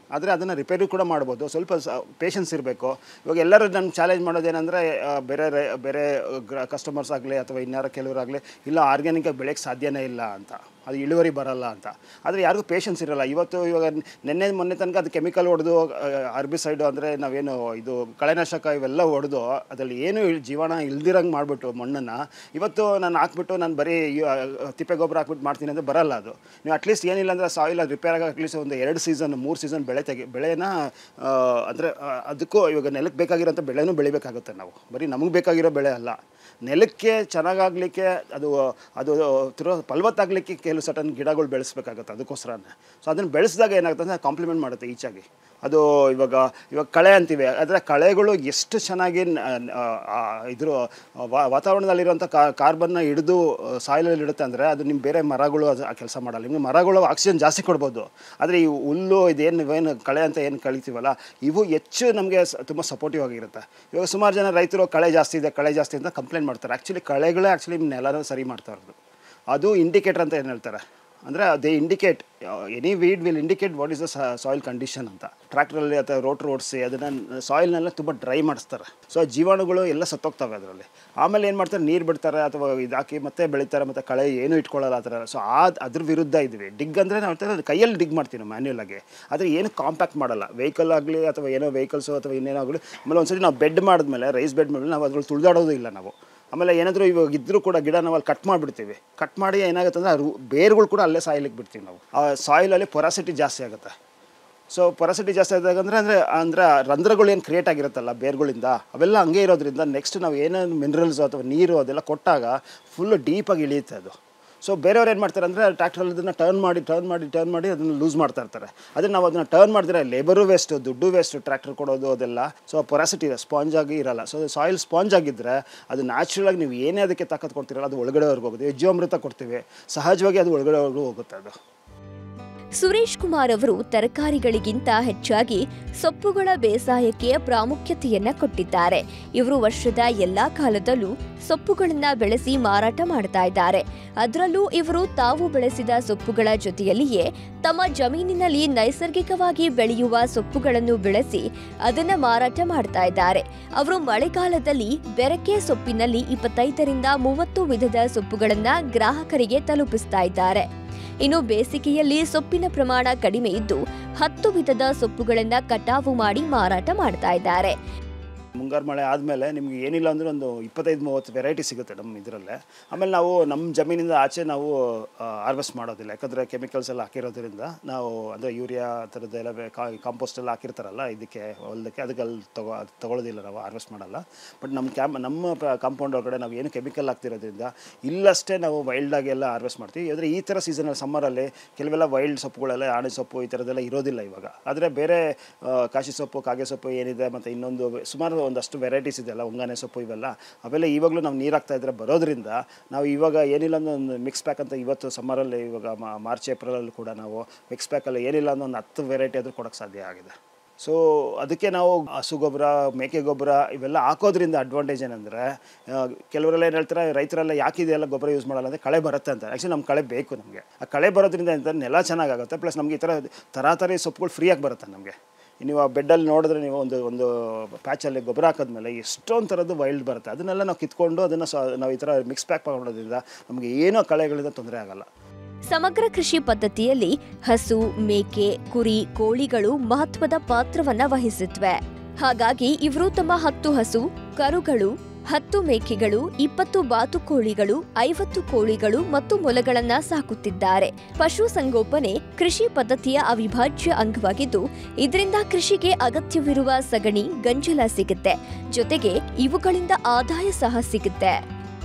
ಆದರೆ ಅದನ್ನು ರಿಪೇರಿ ಕೂಡ ಮಾಡ್ಬೋದು ಸ್ವಲ್ಪ ಪೇಷನ್ಸ್ ಇರಬೇಕು ಇವಾಗ ಎಲ್ಲರೂ ನನ್ನ ಚಾಲೆಂಜ್ ಮಾಡೋದೇನೆಂದರೆ ಬೇರೆ ರೈ- ಬೇರೆ ಕಸ್ಟಮರ್ಸ್ ಆಗಲಿ ಅಥವಾ ಇನ್ಯಾರ ಕೆಲವರಾಗಲಿ ಇಲ್ಲ ಆರ್ಗ್ಯಾನಿಕಾಗಿ ಬೆಳೆಯೋಕ್ಕೆ ಸಾಧ್ಯನೇ ಇಲ್ಲ ಅಂತ ಅದು ಇಳುವರಿ ಬರಲ್ಲ ಅಂತ ಆದರೆ ಯಾರಿಗೂ ಪೇಷನ್ಸ್ ಇರಲ್ಲ ಇವತ್ತು ಇವಾಗ ನಿನ್ನೆ ಮೊನ್ನೆ ತನಕ ಅದು ಕೆಮಿಕಲ್ ಹೊಡೆದು ಅರ್ಬಿಸೈಡು ಅಂದರೆ ನಾವೇನು ಇದು ಕಳೆನಾಶಕ ಇವೆಲ್ಲ ಹೊಡೆದು ಅದರಲ್ಲಿ ಏನು ಇಳ್- ಜೀವಾಣ ಇಲ್ದಿರಂಗೆ ಮಾಡಿಬಿಟ್ಟು ಮಣ್ಣನ್ನು ಇವತ್ತು ನಾನು ಹಾಕ್ಬಿಟ್ಟು ನಾನು ಬರೀ ಇವ್- ತಿಪ್ಪೆ ಗೊಬ್ಬರ ಹಾಕ್ಬಿಟ್ಟು ಮಾಡ್ತೀನಿ ಅಂದರೆ ಬರಲ್ಲ ಅದು ನೀವು ಅಟ್ಲೀಸ್ಟ್ ಏನಿಲ್ಲ ಅಂದರೆ ಸಾಯಿಲ್ ಅದು ರಿಪೇರ್ ಆಗಿ ಅಟ್ಲೀಸ್ಟ್ ಒಂದು ಎರಡು ಸೀಸನ್ ಮೂರು ಸೀಸನ್ ಬೆಳೆ ತೆಗಿ ಬೆಳೆನ ಅಂದರೆ ಅದಕ್ಕೂ ಇವಾಗ ನೆಲಕ್ಕೆ ಬೇಕಾಗಿರೋಂಥ ಬೆಳೆನೂ ಬೆಳಿಬೇಕಾಗುತ್ತೆ ನಾವು ಬರೀ ನಮಗೆ ಬೇಕಾಗಿರೋ ಬೆಳೆ ಅಲ್ಲ ನೆಲಕ್ಕೆ ಚೆನ್ನಾಗಾಗಲಿಕ್ಕೆ ಅದು ಅದು ತಿರೋ ಫಲವತ್ತಾಗಲಿಕ್ಕೆ ಕೆಲವು ಸಟನ್ ಗಿಡಗಳು ಬೆಳೆಸ್ಬೇಕಾಗುತ್ತೆ ಅದಕ್ಕೋಸ್ಕರನೇ ಸೊ ಅದನ್ನು ಬೆಳೆಸಿದಾಗ ಏನಾಗುತ್ತೆ ಅಂದರೆ ಕಾಂಪ್ಲಿಮೆಂಟ್ ಮಾಡುತ್ತೆ ಈಚಾಗಿ ಅದು ಇವಾಗ ಇವಾಗ ಕಳೆ ಅಂತೀವಿ ಆದರೆ ಕಳೆಗಳು ಎಷ್ಟು ಚೆನ್ನಾಗಿ ನ- ನ- ಆ, ಇದ್ರ ವಾ- ವಾತಾವರಣದಲ್ಲಿರುವಂಥ ಕಾರ್ಬನ್ನ ಹಿಡಿದು ಸಾಯಿಲಲ್ಲಿ ಇಡುತ್ತೆ ಅಂದರೆ ಅದು ನಿಮ್ಮ ಬೇರೆ ಮರಗಳು ಅದು ಆ ಕೆಲಸ ಮಾಡಲ್ಲ ನಿಮಗೆ ಮರಗಳು ಆಕ್ಸಿಜನ್ ಜಾಸ್ತಿ ಕೊಡ್ಬೋದು ಆದರೆ ಈ ಹುಲ್ಲು ಇದೇನು ಏನು ಕಳೆ ಅಂತ ಏನು ಕಳಿತೀವಲ್ಲ ಇವು ಹೆಚ್ಚು ನಮಗೆ ತುಂಬ ಸಪೋರ್ಟಿವ್ ಆಗಿರುತ್ತೆ ಇವಾಗ ಸುಮಾರು ಜನ ರೈತರು ಕಳೆ ಜಾಸ್ತಿ ಇದೆ ಕಳೆ ಜಾಸ್ತಿ ಅಂತ ಕಂಪ್ಲೇಂಟ್ ಮಾಡ್ತಾರೆ ಆ್ಯಕ್ಚುಲಿ ಕಳೆಗಳೇ ಆ್ಯಕ್ಚುಲಿ ನೆಲನ ಸರಿ ಮಾಡ್ತಾ ಇರೋದು ಅದು ಇಂಡಿಕೇಟರ್ ಅಂತ ಏನು ಹೇಳ್ತಾರೆ ಅಂದರೆ they indicate any weed will indicate what is the soil condition ಅಂತ ಟ್ರ್ಯಾಕ್ಟ್ರಲ್ಲಿ ಅಥವಾ ರೋಟ್ರ್ ಓಡಿಸಿ ಅದನ್ನು ಸಾಯಿಲ್ನೆಲ್ಲ ತುಂಬ ಡ್ರೈ ಮಾಡಿಸ್ತಾರೆ ಸೊ ಆ ಜೀವಾಣುಗಳು ಎಲ್ಲ ಸತ್ತೋಗ್ತವೆ ಅದರಲ್ಲಿ ಆಮೇಲೆ ಏನು ಮಾಡ್ತಾರೆ ನೀರು ಬಿಡ್ತಾರೆ ಅಥವಾ ಇದು ಹಾಕಿ ಮತ್ತೆ ಬೆಳಿತಾರೆ ಮತ್ತು ಕಳೆ ಏನೂ ಇಟ್ಕೊಳ್ಳಲ್ಲ ಆ ಥರ ಸೊ ಆ ಅದ್ರ ವಿರುದ್ಧ ಇದ್ವಿ ಡಿಗ್ ಅಂದರೆ ನಾವು ಹೇಳ್ತಾರೆ ಕೈಯಲ್ಲಿ ಡಿಗ್ ಮಾಡ್ತೀವಿ ನಾವು ಮ್ಯಾನ್ಯಲ್ ಆಗಿ ಆದರೆ ಏನು ಕಾಂಪ್ಯಾಕ್ಟ್ ಮಾಡಲ್ಲ ವೆಹಿಕಲ್ ಆಗಲಿ ಅಥವಾ ಏನೋ ವೆಹಿಕಲ್ಸು ಅಥವಾ ಇನ್ನೇನೋ ಆಗಲಿ ಆಮೇಲೆ ಒಂದ್ಸರಿ ನಾವು ಬೆಡ್ ಮಾಡಿದ್ಮೇಲೆ ರೈಸ್ ಬೆಡ್ ಮೇಲೆ ನಾವು ಅದ್ರಲ್ಲಿ ತುಳಿದಾಡೋದು ಇಲ್ಲ ನಾವು ಆಮೇಲೆ ಏನಾದರೂ ಇವಾಗ ಇದ್ದರೂ ಕೂಡ ಗಿಡ ನಾವು ಅಲ್ಲಿ ಕಟ್ ಮಾಡಿಬಿಡ್ತೀವಿ ಕಟ್ ಮಾಡಿ ಏನಾಗುತ್ತೆ ಅಂದರೆ ರೂ ಬೇರುಗಳು ಕೂಡ ಅಲ್ಲೇ ಸಾಯಿಲಿಕ್ಕೆ ಬಿಡ್ತೀವಿ ನಾವು ಆ ಸಾಯಿಲಲ್ಲಿ ಪೊರಾಸಿಟಿ ಜಾಸ್ತಿ ಆಗುತ್ತೆ ಸೊ ಪೊರಾಸಿಟಿ ಜಾಸ್ತಿ ಆದಾಗ ಅಂದರೆ ಅಂದರೆ ಅಂದರೆ ರಂಧ್ರಗಳು ಏನು ಕ್ರಿಯೇಟ್ ಆಗಿರುತ್ತಲ್ಲ ಬೇರುಗಳಿಂದ ಅವೆಲ್ಲ ಹಂಗೆ ಇರೋದ್ರಿಂದ ನೆಕ್ಸ್ಟ್ ನಾವು ಏನೇನು ಮಿನರಲ್ಸ್ ಅಥವಾ ನೀರು ಅದೆಲ್ಲ ಕೊಟ್ಟಾಗ ಫುಲ್ಲು ಡೀಪಾಗಿ ಇಳಿಯುತ್ತೆ ಅದು ಸೊ ಬೇರೆಯವ್ರು ಏನು ಮಾಡ್ತಾರೆ ಅಂದರೆ ಟ್ರ್ಯಾಕ್ಟ್ರಲ್ಲಿ ಅದನ್ನು ಟರ್ನ್ ಮಾಡಿ ಟರ್ನ್ ಮಾಡಿ ಟರ್ನ್ ಮಾಡಿ ಅದನ್ನು ಲೂಸ್ ಮಾಡ್ತಾ ಇರ್ತಾರೆ ಅದನ್ನು ನಾವು ಅದನ್ನು ಟರ್ನ್ ಮಾಡಿದ್ರೆ ಲೇಬರು ವೇಸ್ಟು ದುಡ್ಡು ವೇಸ್ಟು ಟ್ರ್ಯಾಕ್ಟರ್ ಕೊಡೋದು ಅದೆಲ್ಲ ಸೊ ಪೊರಾಸಿಟಿ ಇದೆ ಸ್ಪಾಂಜ್ ಆಗಿ ಇರಲ್ಲ ಸೊ ಸಾಯಿಲ್ ಸ್ಪಾಂಜ್ ಆಗಿದ್ದರೆ ಅದು ನ್ಯಾಚುರಲ್ ಆಗಿ ನೀವು ಏನೇ ಅದಕ್ಕೆ ತಾಕತ್ ಕೊಡ್ತೀರಲ್ಲ ಅದು ಒಳಗಡೆವರೆಗೂ ಹೋಗುತ್ತೆ ಯಜ್ಜಾಮೃತ ಕೊಡ್ತೀವಿ ಸಹಜವಾಗಿ ಅದು ಒಳಗಡೆವರೆಗೂ ಹೋಗುತ್ತೆ ಅದು ಸುರೇಶ್ ಕುಮಾರ್ ಅವರು ತರಕಾರಿಗಳಿಗಿಂತ ಹೆಚ್ಚಾಗಿ ಸೊಪ್ಪುಗಳ ಬೇಸಾಯಕ್ಕೆ ಪ್ರಾಮುಖ್ಯತೆಯನ್ನ ಕೊಟ್ಟಿದ್ದಾರೆ ಇವರು ವರ್ಷದ ಎಲ್ಲಾ ಕಾಲದಲ್ಲೂ ಸೊಪ್ಪುಗಳನ್ನ ಬೆಳೆಸಿ ಮಾರಾಟ ಮಾಡ್ತಾ ಇದ್ದಾರೆ ಅದರಲ್ಲೂ ಇವರು ತಾವು ಬೆಳೆಸಿದ ಸೊಪ್ಪುಗಳ ಜೊತೆಯಲ್ಲಿಯೇ ತಮ್ಮ ಜಮೀನಿನಲ್ಲಿ ನೈಸರ್ಗಿಕವಾಗಿ ಬೆಳೆಯುವ ಸೊಪ್ಪುಗಳನ್ನು ಬೆಳೆಸಿ ಅದನ್ನ ಮಾರಾಟ ಮಾಡ್ತಾ ಇದ್ದಾರೆ ಅವರು ಮಳೆಗಾಲದಲ್ಲಿ ಬೆರಕೆ ಸೊಪ್ಪಿನಲ್ಲಿ ಇಪ್ಪತ್ತೈದರಿಂದ ಮೂವತ್ತು ವಿಧದ ಸೊಪ್ಪುಗಳನ್ನ ಗ್ರಾಹಕರಿಗೆ ತಲುಪಿಸ್ತಾ ಇದ್ದಾರೆ ಇನ್ನು ಬೇಸಿಗೆಯಲ್ಲಿ ಸೊಪ್ಪಿನ ಪ್ರಮಾಣ ಕಡಿಮೆ ಇದ್ದು ಹತ್ತು ವಿಧದ ಸೊಪ್ಪುಗಳನ್ನ ಕಟಾವು ಮಾಡಿ ಮಾರಾಟ ಮಾಡ್ತಾ ಇದ್ದಾರೆ ಮುಂಗಾರು ಮಳೆ ಆದಮೇಲೆ ನಿಮ್ಗೆ ಏನಿಲ್ಲ ಅಂದ್ರೆ ಒಂದು ಇಪ್ಪತ್ತೈದು ಮೂವತ್ತು ವೆರೈಟಿ ಸಿಗುತ್ತೆ ನಮ್ಮ ಇದರಲ್ಲೇ ಆಮೇಲೆ ನಾವು ನಮ್ಮ ಜಮೀನಿಂದ ಆಚೆ ನಾವು ಹಾರ್ವೆಸ್ಟ್ ಮಾಡೋದಿಲ್ಲ ಯಾಕಂದರೆ ಕೆಮಿಕಲ್ಸ್ ಎಲ್ಲ ಹಾಕಿರೋದ್ರಿಂದ ನಾವು ಅಂದರೆ ಯೂರಿಯಾ ಆ ಥರದ್ದೆಲ್ಲ ಕಾಂಪೋಸ್ಟ್ ಎಲ್ಲ ಹಾಕಿರ್ತಾರಲ್ಲ ಇದಕ್ಕೆ ಹೊಲದಕ್ಕೆ ಅದಕ್ಕೆ ಅಲ್ಲಿ ತಗೋ ಅದು ತಗೊಳ್ಳೋದಿಲ್ಲ ನಾವು ಹಾರ್ವೆಸ್ಟ್ ಮಾಡಲ್ಲ ಬಟ್ ನಮ್ಮ ಕ್ಯಾಂಪ್ ನಮ್ಮ ಕಾಂಪೌಂಡ್ ಒಳಗಡೆ ನಾವು ಏನು ಕೆಮಿಕಲ್ ಹಾಕ್ತಿರೋದ್ರಿಂದ ಇಲ್ಲಷ್ಟೇ ನಾವು ವೈಲ್ಡಾಗಿ ಎಲ್ಲ ಹಾರ್ವೆಸ್ಟ್ ಮಾಡ್ತೀವಿ ಆದರೆ ಈ ಥರ ಸೀಸನಲ್ಲಿ ಸಮ್ಮರಲ್ಲಿ ಕೆಲವೆಲ್ಲ ವೈಲ್ಡ್ ಸೊಪ್ಪುಗಳೆಲ್ಲ ಆಣೆ ಸೊಪ್ಪು ಈ ಥರದ್ದೆಲ್ಲ ಇರೋದಿಲ್ಲ ಇವಾಗ ಆದರೆ ಬೇರೆ ಆ, ಕಾಶಿ ಸೊಪ್ಪು ಕಾಗೆ ಸೊಪ್ಪು ಏನಿದೆ ಮತ್ತು ಇನ್ನೊಂದು ಸುಮಾರು ಒಂದಷ್ಟು ವೆರೈಟೀಸ್ ಇದೆಯಲ್ಲ ಒಂಗಾನೆ ಸೊಪ್ಪು ಇವೆಲ್ಲ ಅವೆಲ್ಲ ಇವಾಗಲೂ ನಾವು ನೀರು ಹಾಕ್ತಾ ಇದ್ರೆ ಬರೋದ್ರಿಂದ ನಾವು ಇವಾಗ ಏನಿಲ್ಲ ಅಂದ್ರೆ ಒಂದು ಮಿಕ್ಸ್ ಪ್ಯಾಕ್ ಅಂತ ಇವತ್ತು ಸಮ್ಮರಲ್ಲಿ ಇವಾಗ ಮಾ- ಮಾರ್ಚ್ ಏಪ್ರಿಲಲ್ಲಿ ಕೂಡ ನಾವು ಮಿಕ್ಸ್ ಪ್ಯಾಕಲ್ಲಿ ಏನಿಲ್ಲ ಅಂದ್ರೆ ಒಂದು ಹತ್ತು ವೆರೈಟಿ ಆದರೂ ಕೊಡೋಕ್ಕೆ ಸಾಧ್ಯ ಆಗಿದೆ ಸೊ ಅದಕ್ಕೆ ನಾವು ಹಸು ಗೊಬ್ಬರ ಮೇಕೆ ಗೊಬ್ಬರ ಇವೆಲ್ಲ ಹಾಕೋದ್ರಿಂದ ಅಡ್ವಾಂಟೇಜ್ ಏನಂದರೆ ಕೆಲವರೆಲ್ಲ ಏನು ಹೇಳ್ತಾರೆ ರೈತರೆಲ್ಲ ಯಾಕೆ ಇದೆಲ್ಲ ಗೊಬ್ಬರ ಯೂಸ್ ಮಾಡಲ್ಲ ಅಂದರೆ ಕಳೆ ಬರುತ್ತೆ ಅಂತ ಆ್ಯಕ್ಚುಲಿ ನಮ್ಮ ಕಳೆ ಬೇಕು ನಮಗೆ ಆ ಕಳೆ ಬರೋದ್ರಿಂದ ಅಂತ ನೆಲ ಚೆನ್ನಾಗಾಗುತ್ತೆ ಪ್ಲಸ್ ನಮಗೆ ಈ ಥರ ತರಾತರಿ ಸೊಪ್ಪುಗಳು ಫ್ರೀಯಾಗಿ ಬರುತ್ತೆ ನಮಗೆ ನೀವು ಆ ಬೆಡ್ಡಲ್ಲಿ ನೋಡಿದ್ರೆ ನೀವು ಒಂದು ಒಂದು ಪ್ಯಾಚಲ್ಲಿ ಗೊಬ್ಬರ ಹಾಕಿದ್ಮೇಲೆ ಎಷ್ಟೊಂದು ಥರದ್ದು ವೈಲ್ಡ್ ಬರುತ್ತೆ ಅದನ್ನೆಲ್ಲ ನಾವು ಕಿತ್ಕೊಂಡು ಅದನ್ನು ಸ ನಾವು ಈ ಥರ ಮಿಕ್ಸ್ ಪ್ಯಾಕ್ ಮಾಡೋದ್ರಿಂದ ನಮಗೆ ಏನೋ ಕಳೆಗಳಿಂದ ತೊಂದರೆ ಆಗಲ್ಲ ಸಮಗ್ರ ಕೃಷಿ ಪದ್ಧತಿಯಲ್ಲಿ ಹಸು ಮೇಕೆ ಕುರಿ ಕೋಳಿಗಳು ಮಹತ್ವದ ಪಾತ್ರವನ್ನ ವಹಿಸುತ್ತವೆ ಹಾಗಾಗಿ ಇವರು ತಮ್ಮ ಹತ್ತು ಹಸು ಕರುಗಳು ಹತ್ತು ಮೇಕೆಗಳು ಇಪ್ಪತ್ತು ಬಾತುಕೋಳಿಗಳು ಐವತ್ತು ಕೋಳಿಗಳು ಮತ್ತು ಮೊಲಗಳನ್ನ ಸಾಕುತ್ತಿದ್ದಾರೆ ಪಶು ಸಂಗೋಪನೆ ಕೃಷಿ ಪದ್ಧತಿಯ ಅವಿಭಾಜ್ಯ ಅಂಗವಾಗಿದ್ದು ಇದರಿಂದ ಕೃಷಿಗೆ ಅಗತ್ಯವಿರುವ ಸಗಣಿ ಗಂಜಲ ಸಿಗುತ್ತೆ ಜೊತೆಗೆ ಇವುಗಳಿಂದ ಆದಾಯ ಸಹ ಸಿಗುತ್ತೆ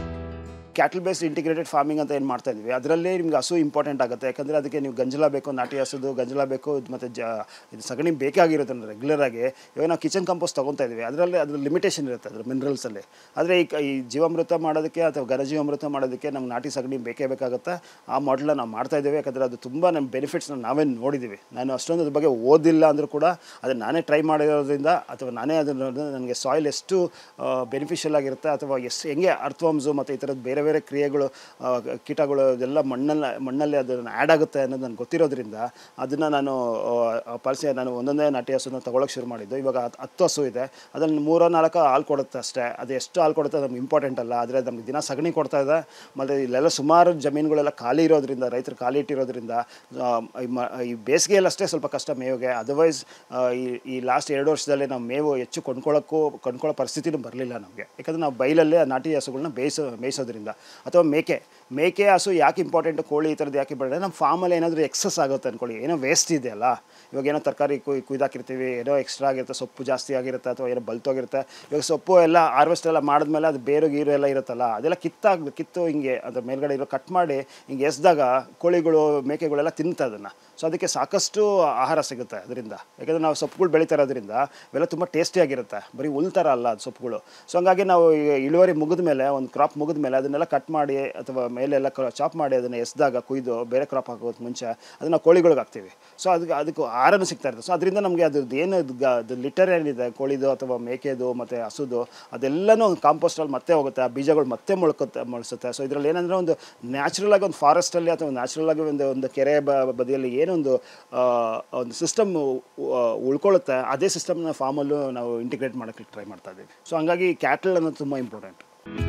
ಕ್ಯಾಟಲ್ ಬೇಸ್ಡ್ ಇಂಟಿಗ್ರೇಟೆಡ್ ಫಾರ್ಮಿಂಗ್ ಅಂತ ಏನು ಮಾಡ್ತಾ ಇದ್ವಿ ಅದರಲ್ಲೇ ನಿಮ್ಗೆ ಹಸು ಇಂಪಾರ್ಟೆಂಟ್ ಆಗುತ್ತೆ ಯಾಕಂದರೆ ಅದಕ್ಕೆ ನೀವು ಗಂಜಲ ಬೇಕು ನಾಟಿ ಹಸುದು ಗಂಜಲ ಬೇಕು ಮತ್ತು ಜ ಇದು ಸಗಣಿ ಬೇಕಾಗಿರುತ್ತೆ ರೆಗ್ಯುಲರ್ ಆಗಿ ಇವಾಗ ನಾವು ಕಿಚನ್ ಕಂಪೋಸ್ಟ್ ತೊಗೊತಾ ಇದ್ವಿ ಅದರಲ್ಲಿ ಅದ್ರ ಲಿಮಿಟೇಷನ್ ಇರುತ್ತೆ ಅದ್ರ ಮಿನರಲ್ಸಲ್ಲಿ ಆದರೆ ಈ ಕ- ಈ ಜೀವಾಮೃತ ಮಾಡೋದಕ್ಕೆ ಅಥವಾ ಘನಜೀವಾಮೃತ ಮಾಡೋದಕ್ಕೆ ನಮ್ಗೆ ನಾಟಿ ಸಗಣಿ ಬೇಕೇ ಬೇಕಾಗುತ್ತೆ ಆ ಮಾಡಲ ನಾವು ಮಾಡ್ತಾ ಇದ್ದೇವೆ ಯಾಕಂದರೆ ಅದು ತುಂಬ ನಮ್ಮ ಬೆನಿಫಿಟ್ಸ್ನ ನಾವೇ ನೋಡಿದ್ದೀವಿ ನಾನು ಅಷ್ಟೊಂದು ಅದ್ರ ಬಗ್ಗೆ ಓದಿಲ್ಲ ಅಂದರೂ ಕೂಡ ಅದನ್ನು ನಾನೇ ಟ್ರೈ ಮಾಡಿರೋದ್ರಿಂದ ಅಥವಾ ನಾನೇ ಅದನ್ನು ನನಗೆ ಸಾಯಿಲ್ ಎಷ್ಟು ಬೆನಿಫಿಷಿಯಲ್ ಆಗಿರುತ್ತೆ ಅಥವಾ ಎಷ್ಟು ಹೆಂಗೆ ಅರ್ಥವಾಮ್ಸು ಮತ್ತು ಈ ಥರದ್ದು ಬೇರೆ ಬೇರೆ ಬೇರೆ ಕ್ರಿಯೆಗಳು ಆ, ಕೀಟಗಳು ಇದೆಲ್ಲ ಮಣ್ಣಲ್ಲಿ ಮಣ್ಣಲ್ಲಿ ಅದನ್ನು ಆ್ಯಡ್ ಆಗುತ್ತೆ ಅನ್ನೋದು ನನಗೆ ಗೊತ್ತಿರೋದ್ರಿಂದ ಅದನ್ನು ನಾನು ಪಾಲಿಸಿ ನಾನು ಒಂದೊಂದೇ ನಾಟಿ ಹಸುನ ತೊಗೊಳಕ್ಕೆ ಶುರು ಮಾಡಿದ್ದು ಇವಾಗ ಹತ್- ಹತ್ತು ಹಸು ಇದೆ ಅದನ್ನು ಮೂರೋ ನಾಲ್ಕು ಹಾಲು ಕೊಡುತ್ತೆ ಅಷ್ಟೇ ಅದು ಎಷ್ಟು ಹಾಲು ಕೊಡುತ್ತೆ ನಮ್ಗೆ ಇಂಪಾರ್ಟೆಂಟ್ ಅಲ್ಲ ಆದರೆ ನಮ್ಗೆ ದಿನ ಸಗಣಿ ಕೊಡ್ತಾ ಇದೆ ಮತ್ತು ಇಲ್ಲೆಲ್ಲ ಸುಮಾರು ಜಮೀನುಗಳೆಲ್ಲ ಖಾಲಿ ಇರೋದ್ರಿಂದ ರೈತರು ಖಾಲಿ ಇಟ್ಟಿರೋದ್ರಿಂದ ಆ, ಈ ಮ- ಈ ಬೇಸಿಗೆಯಲ್ಲಿ ಅಷ್ಟೇ ಸ್ವಲ್ಪ ಕಷ್ಟ ಮೇವಿಗೆ ಅದರ್ವೈಸ್ ಈ ಈ ಲಾಸ್ಟ್ ಎರಡು ವರ್ಷದಲ್ಲಿ ನಾವು ಮೇವು ಹೆಚ್ಚು ಕೊಂಡ್ಕೊಳ್ಳೋಕ್ಕೂ ಕೊಂಡ್ಕೊಳ್ಳೋ ಪರಿಸ್ಥಿತಿನೂ ಬರಲಿಲ್ಲ ನಮಗೆ ಯಾಕಂದರೆ ನಾವು ಬೈಲಲ್ಲೇ ಆ ನಾಟಿ ಹಸುಗಳನ್ನ ಬೇಯಿಸೋ ಮೇಯಿಸೋದ್ರಿಂದ ಅಥವಾ ಮೇಕೆ ಮೇಕೆ ಹಸು ಯಾಕೆ ಇಂಪಾರ್ಟೆಂಟ್ ಕೋಳಿ ಈ ಥರದ್ದು ಯಾಕೆ ಇಂಪಾರ್ಟೆಂಟ್ ನಮ್ಮ ಫಾರ್ಮಲ್ಲಿ ಏನಾದರೂ ಎಕ್ಸಸ್ ಆಗುತ್ತೆ ಅಂದ್ಕೊಳ್ಳಿ ಏನೋ ವೇಸ್ಟ್ ಇದೆಯಲ್ಲ ಇವಾಗ ಏನೋ ತರಕಾರಿ ಕುಯ್ ಕುಯ್ದಾಕಿರ್ತೀವಿ ಏನೋ ಎಕ್ಸ್ಟ್ರಾ ಆಗಿರುತ್ತೆ ಸೊಪ್ಪು ಜಾಸ್ತಿ ಆಗಿರುತ್ತೆ ಅಥವಾ ಏನೋ ಬಲ್ತೋಗಿರುತ್ತೆ ಇವಾಗ ಸೊಪ್ಪು ಎಲ್ಲ ಹಾರ್ವೆಸ್ಟ್ ಎಲ್ಲ ಮಾಡಿದ್ಮೇಲೆ ಅದು ಬೇರು ಗೀರು ಎಲ್ಲ ಇರುತ್ತಲ್ಲ ಅದೆಲ್ಲ ಕಿತ್ತಾಗ ಕಿತ್ತು ಹಿಂಗೆ ಅದ್ರ ಮೇಲ್ಗಡೆ ಇರೋ ಕಟ್ ಮಾಡಿ ಹಿಂಗೆ ಎಸ್ದಾಗ ಕೋಳಿಗಳು ಮೇಕೆಗಳೆಲ್ಲ ತಿಂತ ಅದನ್ನು ಸೊ ಅದಕ್ಕೆ ಸಾಕಷ್ಟು ಆಹಾರ ಸಿಗುತ್ತೆ ಅದರಿಂದ ಯಾಕಂದರೆ ನಾವು ಸೊಪ್ಪುಗಳು ಬೆಳೀತಾ ಇರೋದ್ರಿಂದ ಇವೆಲ್ಲ ತುಂಬ ಟೇಸ್ಟಿಯಾಗಿರುತ್ತೆ ಬರೀ ಹುಲ್ ಥರ ಅಲ್ಲ ಅದು ಸೊಪ್ಪುಗಳು ಸೊ ಹಂಗಾಗಿ ನಾವು ಈಗ ಇಳುವರಿ ಮುಗಿದ ಮೇಲೆ ಒಂದು ಕ್ರಾಪ್ ಮುಗಿದ ಮೇಲೆ ಅದನ್ನೆಲ್ಲ ಕಟ್ ಮಾಡಿ ಅಥವಾ ಮೇಲೆಲ್ಲ ಚಾಪ್ ಮಾಡಿ ಅದನ್ನು ಎಸ್ದಾಗ ಕುಯ್ದು ಬೇರೆ ಕ್ರಾಪ್ ಹಾಕೋದು ಮುಂಚೆ ಅದನ್ನು ಕೋಳಿಗಳಿಗೆ ಹಾಕ್ತೀವಿ ಸೊ ಅದಕ್ಕೆ ಅದಕ್ಕೂ ಆಹಾರನೂ ಸಿಗ್ತಾ ಇರುತ್ತೆ ಸೊ ಅದರಿಂದ ನಮಗೆ ಅದ್ರದ್ದು ಏನು ಅದು ಗ- ಅದು ಲಿಟರ್ ಏನಿದೆ ಕೋಳಿದು ಅಥವಾ ಮೇಕೆದು ಮತ್ತು ಹಸುದು ಅದೆಲ್ಲನೂ ಒಂದು ಕಾಂಪೋಸ್ಟಲ್ಲಿ ಮತ್ತೆ ಹೋಗುತ್ತೆ ಆ ಬೀಜಗಳು ಮತ್ತೆ ಮೊಳ್ಕುತ್ತೆ ಮೊಳಿಸುತ್ತೆ ಸೊ ಇದರಲ್ಲಿ ಏನಂದರೆ ಒಂದು ನ್ಯಾಚುರಲ್ ಆಗಿ ಒಂದು ಫಾರೆಸ್ಟಲ್ಲಿ ಅಥವಾ ನ್ಯಾಚುರಲ್ ಆಗಿ ಒಂದು ಒಂದು ಕೆರೆ ಬ ಬದಿಯಲ್ಲಿ ಏನೊಂದು ಆ, ಒಂದು ಸಿಸ್ಟಮ್ ಉಳ್ಕೊಳ್ಳುತ್ತೆ ಅದೇ ಸಿಸ್ಟಮ್ನ ಫಾರ್ಮಲ್ಲೂ ನಾವು ಇಂಟಿಗ್ರೇಟ್ ಮಾಡೋಕ್ಕೆ ಟ್ರೈ ಮಾಡ್ತಾ ಇದ್ದೀವಿ ಸೊ ಹಂಗಾಗಿ ಕ್ಯಾಟಲ್ ಅನ್ನೋದು ತುಂಬ ಇಂಪಾರ್ಟೆಂಟ್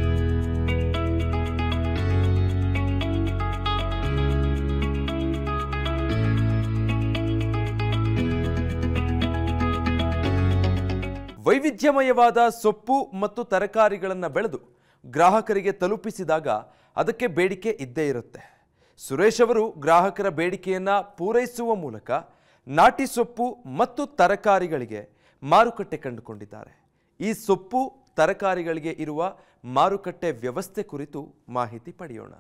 ವೈವಿಧ್ಯಮಯವಾದ ಸೊಪ್ಪು ಮತ್ತು ತರಕಾರಿಗಳನ್ನು ಬೆಳೆದು ಗ್ರಾಹಕರಿಗೆ ತಲುಪಿಸಿದಾಗ ಅದಕ್ಕೆ ಬೇಡಿಕೆ ಇದ್ದೇ ಇರುತ್ತೆ ಸುರೇಶ್ ಅವರು ಗ್ರಾಹಕರ ಬೇಡಿಕೆಯನ್ನು ಪೂರೈಸುವ ಮೂಲಕ ನಾಟಿ ಸೊಪ್ಪು ಮತ್ತು ತರಕಾರಿಗಳಿಗೆ ಮಾರುಕಟ್ಟೆ ಕಂಡುಕೊಂಡಿದ್ದಾರೆ ಈ ಸೊಪ್ಪು ತರಕಾರಿಗಳಿಗೆ ಇರುವ ಮಾರುಕಟ್ಟೆ ವ್ಯವಸ್ಥೆ ಕುರಿತು ಮಾಹಿತಿ ಪಡೆಯೋಣ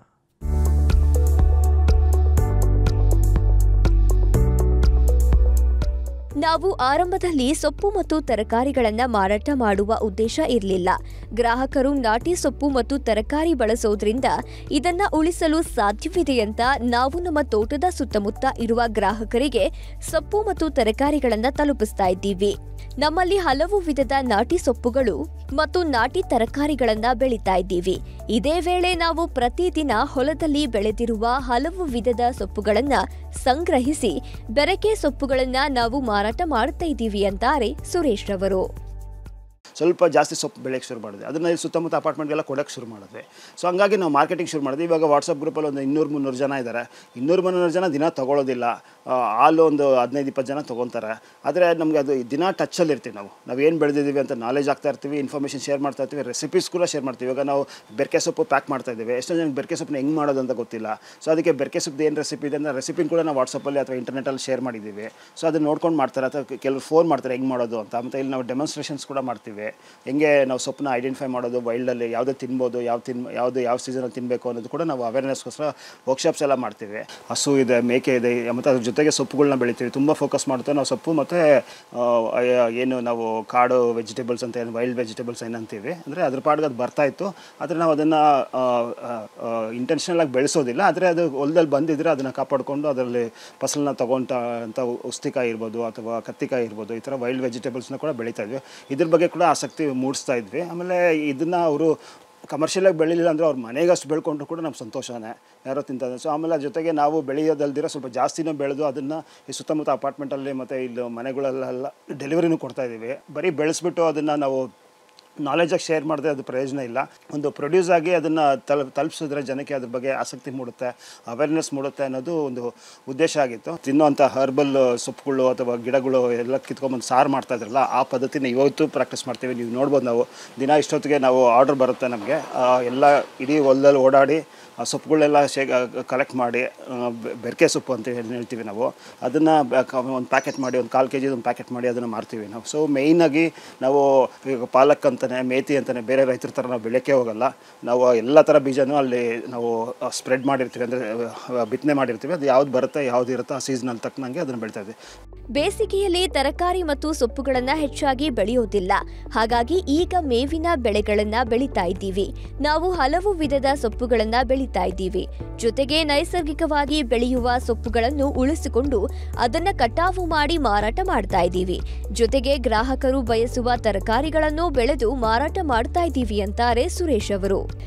ನಾವು ಆರಂಭದಲ್ಲಿ ಸೊಪ್ಪು ಮತ್ತು ತರಕಾರಿಗಳನ್ನ ಮಾರಾಟ ಮಾಡುವ ಉದ್ದೇಶ ಇರಲಿಲ್ಲ ಗ್ರಾಹಕರು ನಾಟಿ ಸೊಪ್ಪು ಮತ್ತು ತರಕಾರಿ ಬಳಸೋದ್ರಿಂದ ಇದನ್ನ ಉಳಿಸಲು ಸಾಧ್ಯವಿದೆ ಅಂತ ನಾವು ನಮ್ಮ ತೋಟದ ಸುತ್ತಮುತ್ತ ಇರುವ ಗ್ರಾಹಕರಿಗೆ ಸೊಪ್ಪು ಮತ್ತು ತರಕಾರಿಗಳನ್ನ ತಲುಪಿಸ್ತಾ ಇದ್ದೀವಿ ನಮ್ಮಲ್ಲಿ ಹಲವು ವಿಧದ ನಾಟಿ ಸೊಪ್ಪುಗಳು ಮತ್ತು ನಾಟಿ ತರಕಾರಿಗಳನ್ನ ಬೆಳೀತಾ ಇದ್ದೀವಿ ಇದೇ ವೇಳೆ ನಾವು ಪ್ರತಿದಿನ ಹೊಲದಲ್ಲಿ ಬೆಳೆದಿರುವ ಹಲವು ವಿಧದ ಸೊಪ್ಪುಗಳನ್ನ ಸಂಗ್ರಹಿಸಿ ಬೆರಕೆ ಸೊಪ್ಪುಗಳನ್ನ ನಾವು ಮಾರಾಟ ಮಾಡ್ತಾ ಇದ್ದೀವಿ ಅಂತಾರೆ ಸುರೇಶ್ ರವರು ಸ್ವಲ್ಪ ಜಾಸ್ತಿ ಸೊಪ್ಪು ಬೆಳೆಯೋಕ್ಕೆ ಶುರು ಮಾಡಿದ್ವಿ ಅದನ್ನು ಇಲ್ಲಿ ಸುತ್ತಮುತ್ತ ಅಪಾರ್ಟ್ಮೆಂಟ್ಗೆಲ್ಲ ಕೊಡೋಕ್ಕೆ ಶುರು ಮಾಡಿದ್ವಿ ಸೊ ಹಂಗಾಗಿ ನಾವು ಮಾರ್ಕೆಟಿಂಗ್ ಶುರು ಮಾಡಿದ್ವಿ ಇವಾಗ ವಾಟ್ಸಪ್ ಗ್ರೂಪಲ್ಲಿ ಒಂದು ಇನ್ನೂರು ಮುನ್ನೂರು ಜನ ಇದ್ದಾರೆ ಇನ್ನೂರು ಮುನ್ನೂರು ಜನ ದಿನ ತೊಗೊಳೋದಿಲ್ಲ ಆ, ಹಾಲು ಒಂದು ಹದಿನೈದು ಇಪ್ಪತ್ತು ಜನ ತೊಗೊತಾರೆ ಆದರೆ ನಮಗೆ ಅದು ದಿನ ಟಚ್ಚಲ್ಲಿ ಇರ್ತೀವಿ ನಾವು ನಾವು ಏನು ಬೆಳೆದಿದ್ದೀವಿ ಅಂತ ನಾಲೆಜ್ ಆಗ್ತಾ ಇರ್ತೀವಿ ಇನ್ಫಾರ್ಮೇಷನ್ ಶೇರ್ ಮಾಡ್ತಾ ಇರ್ತೀವಿ ರೆಸಿಪೀಸ್ ಕೂಡ ಶೇರ್ ಮಾಡ್ತೀವಿ ಇವಾಗ ನಾವು ಬೆರಕೆ ಸೊಪ್ಪು ಪ್ಯಾಕ್ ಮಾಡ್ತಾ ಇದ್ದೀವಿ ಎಷ್ಟೋ ಜನಕ್ಕೆ ಬೆರಕೆ ಸೊಪ್ಪನ್ನ ಹೆಂಗೆ ಮಾಡೋದು ಅಂತ ಗೊತ್ತಿಲ್ಲ ಸೊ ಅದಕ್ಕೆ ಬೆರಕೆ ಸೊಪ್ಪು ಏನು ರೆಸಿಪಿ ಇದೆ ಅಂದರೆ ರೆಸಿಪಿನ ಕೂಡ ನಾವು ವಾಟ್ಸಪ್ಪಲ್ಲಿ ಅಥವಾ ಇಂಟರ್ನೆಟಲ್ಲಿ ಶೇರ್ ಮಾಡಿದ್ದೀವಿ ಸೊ ಅದನ್ನ ನೋಡ್ಕೊಂಡು ಮಾಡ್ತಾರೆ ಅಥವಾ ಕೆಲವರು ಫೋನ್ ಮಾಡ್ತಾರೆ ಹೆಂಗೆ ಮಾಡೋದು ಅಂತ ಮತ್ತು ಇಲ್ಲಿ ನಾವು ಡೆಮಾನ್ಸ್ಟ್ರೇಷನ್ಸ್ ಕೂಡ ಮಾಡ್ತೀವಿ ಹೆಂಗೆ ನಾವು ಸೊಪ್ಪನ್ನ ಐಡೆಂಟಿಫೈ ಮಾಡೋದು ವೈಲ್ಡಲ್ಲಿ ಯಾವುದು ತಿನ್ಬೋದು ಯಾವ ತಿನ್ ಯಾವುದು ಯಾವ ಸೀಸನಲ್ಲಿ ತಿನ್ನಬೇಕು ಅನ್ನೋದು ಕೂಡ ನಾವು ಅವೇರ್ನೆಸ್ಗೋಸ್ಕರ ವರ್ಕ್ಶಾಪ್ಸ್ ಎಲ್ಲ ಮಾಡ್ತೀವಿ ಹಸು ಇದೆ ಮೇಕೆ ಇದೆ ಮತ್ತು ಅದ್ರ ಜೊತೆಗೆ ಸೊಪ್ಪುಗಳನ್ನ ಬೆಳಿತೀವಿ ತುಂಬ ಫೋಕಸ್ ಮಾಡ್ತಾ ನಾವು ಸೊಪ್ಪು ಮತ್ತು ಏನು ನಾವು ಕಾಡು ವೆಜಿಟೇಬಲ್ಸ್ ಅಂತ ಏನು ವೈಲ್ಡ್ ವೆಜಿಟೇಬಲ್ಸ್ ಏನಂತೀವಿ ಅಂದರೆ ಅದ್ರ ಪಾಡ್ಗೆ ಅದು ಬರ್ತಾ ಇತ್ತು ಆದರೆ ನಾವು ಅದನ್ನು ಇಂಟೆನ್ಷನಲ್ ಆಗಿ ಬೆಳೆಸೋದಿಲ್ಲ ಆದರೆ ಅದು ಹೊಲದಲ್ಲಿ ಬಂದಿದ್ರೆ ಅದನ್ನು ಕಾಪಾಡಿಕೊಂಡು ಅದರಲ್ಲಿ ಫಸಲನ್ನ ತಗೊಂತ ಅಂತ ಉಸ್ತಿಕಾಯಿ ಇರ್ಬೋದು ಅಥವಾ ಕತ್ತಿಕಾಯಿ ಇರ್ಬೋದು ಈ ಥರ ವೈಲ್ಡ್ ವೆಜಿಟೇಬಲ್ಸ್ನ ಕೂಡ ಬೆಳೀತಾ ಇದ್ವಿ ಇದ್ರ ಬಗ್ಗೆ ಕೂಡ ಆಸಕ್ತಿ ಮೂಡಿಸ್ತಾ ಇದ್ವಿ ಆಮೇಲೆ ಇದನ್ನು ಅವರು ಕಮರ್ಷಿಯಲಾಗಿ ಬೆಳಿಲಿಲ್ಲ ಅಂದರೆ ಅವ್ರ ಮನೆಗೆ ಅಷ್ಟು ಬೆಳ್ಕೊಂಡ್ರು ಕೂಡ ನಮ್ಗೆ ಸಂತೋಷನೇ ಯಾರೋ ತಿಂತಾರೆ ಸೊ ಆಮೇಲೆ ಅದ್ರ ಜೊತೆಗೆ ನಾವು ಬೆಳೆಯೋದಲ್ದಿರ ಸ್ವಲ್ಪ ಜಾಸ್ತಿನೂ ಬೆಳೆದು ಅದನ್ನು ಈ ಸುತ್ತಮುತ್ತ ಅಪಾರ್ಟ್ಮೆಂಟಲ್ಲಿ ಮತ್ತು ಇಲ್ಲಿ ಮನೆಗಳಲ್ಲೆಲ್ಲ ಡೆಲಿವರಿನೂ ಕೊಡ್ತಾ ಇದ್ದೀವಿ ಬರೀ ಬೆಳೆಸ್ಬಿಟ್ಟು ಅದನ್ನು ನಾವು ನಾಲೆಜಾಗಿ ಶೇರ್ ಮಾಡಿದ್ರೆ ಅದು ಪ್ರಯೋಜನ ಇಲ್ಲ ಒಂದು ಪ್ರೊಡ್ಯೂಸ್ ಆಗಿ ಅದನ್ನು ತಲ ತಲುಪಿಸಿದ್ರೆ ಜನಕ್ಕೆ ಅದ್ರ ಬಗ್ಗೆ ಆಸಕ್ತಿ ಮೂಡುತ್ತೆ ಅವೇರ್ನೆಸ್ ಮೂಡುತ್ತೆ ಅನ್ನೋದು ಒಂದು ಉದ್ದೇಶ ಆಗಿತ್ತು ತಿನ್ನುವಂಥ ಹರ್ಬಲ್ ಸೊಪ್ಪುಗಳು ಅಥವಾ ಗಿಡಗಳು ಎಲ್ಲ ಕಿತ್ಕೊಂಬಂದು ಸಾರು ಮಾಡ್ತಾ ಇದ್ರಲ್ಲ ಆ ಪದ್ಧತಿನ ಇವತ್ತು ಪ್ರಾಕ್ಟೀಸ್ ಮಾಡ್ತೀವಿ ನೀವು ನೋಡ್ಬೋದು ನಾವು ದಿನ ಇಷ್ಟೊತ್ತಿಗೆ ನಾವು ಆರ್ಡ್ರ್ ಬರುತ್ತೆ ನಮಗೆ ಎಲ್ಲ ಇಡೀ ಹೊಲದಲ್ಲಿ ಓಡಾಡಿ ಆ ಸೊಪ್ಪುಗಳೆಲ್ಲ ಶೇ ಕಲೆಕ್ಟ್ ಮಾಡಿ ಆ, ಬೆ- ಬೆರಕೆ ಸೊಪ್ಪು ಅಂತ ಹೇಳಿ ಹೇಳ್ತೀವಿ ನಾವು ಅದನ್ನು ಒಂದು ಪ್ಯಾಕೆಟ್ ಮಾಡಿ ಒಂದು ಕಾಲು ಕೆ ಜಿದು ಒಂದು ಪ್ಯಾಕೆಟ್ ಮಾಡಿ ಅದನ್ನು ಮಾರ್ತೀವಿ ನಾವು ಸೊ ಮೇಯ್ನಾಗಿ ನಾವು ಈಗ ಪಾಲಕ್ ಅಂತಲೇ ಮೇಥಿ ಅಂತಲೇ ಬೇರೆ ರೈತರ ಥರ ನಾವು ಬೆಳೆಯೋಕ್ಕೆ ಹೋಗಲ್ಲ ನಾವು ಎಲ್ಲ ಥರ ಬೀಜನೂ ಅಲ್ಲಿ ನಾವು ಸ್ಪ್ರೆಡ್ ಮಾಡಿರ್ತೀವಿ ಅಂದರೆ ಬಿತ್ತನೆ ಮಾಡಿರ್ತೀವಿ ಅದು ಯಾವ್ದು ಬರುತ್ತೆ ಯಾವ್ದು ಇರುತ್ತೋ ಆ ಸೀಸನಲ್ಲಿ ತಕ್ಕನಂಗೆ ಅದನ್ನು ಬೆಳಿತಾ ಇದ್ವಿ ಬೇಸಿಗೆಯಲ್ಲಿ ತರಕಾರಿ ಮತ್ತು ಸೊಪ್ಪುಗಳನ್ನ ಹೆಚ್ಚಾಗಿ ಬೆಳೆಯೋದಿಲ್ಲ ಹಾಗಾಗಿ ಈಗ ಮೇವಿನ ಬೆಳೆಗಳನ್ನ ಬೆಳೀತಾ ಇದ್ದೀವಿ ನಾವು ಹಲವು ವಿಧದ ಸೊಪ್ಪುಗಳನ್ನ ಬೆಳೀತಾ ಇದ್ದೀವಿ ಜೊತೆಗೆ ನೈಸರ್ಗಿಕವಾಗಿ ಬೆಳೆಯುವ ಸೊಪ್ಪುಗಳನ್ನು ಉಳಿಸಿಕೊಂಡು ಅದನ್ನ ಕಟಾವು ಮಾಡಿ ಮಾರಾಟ ಮಾಡ್ತಾ ಇದ್ದೀವಿ ಜೊತೆಗೆ ಗ್ರಾಹಕರು ಬಯಸುವ ತರಕಾರಿಗಳನ್ನು ಬೆಳೆದು ಮಾರಾಟ ಮಾಡ್ತಾ ಇದ್ದೀವಿ ಅಂತಾರೆ ಸುರೇಶ್ ಅವರು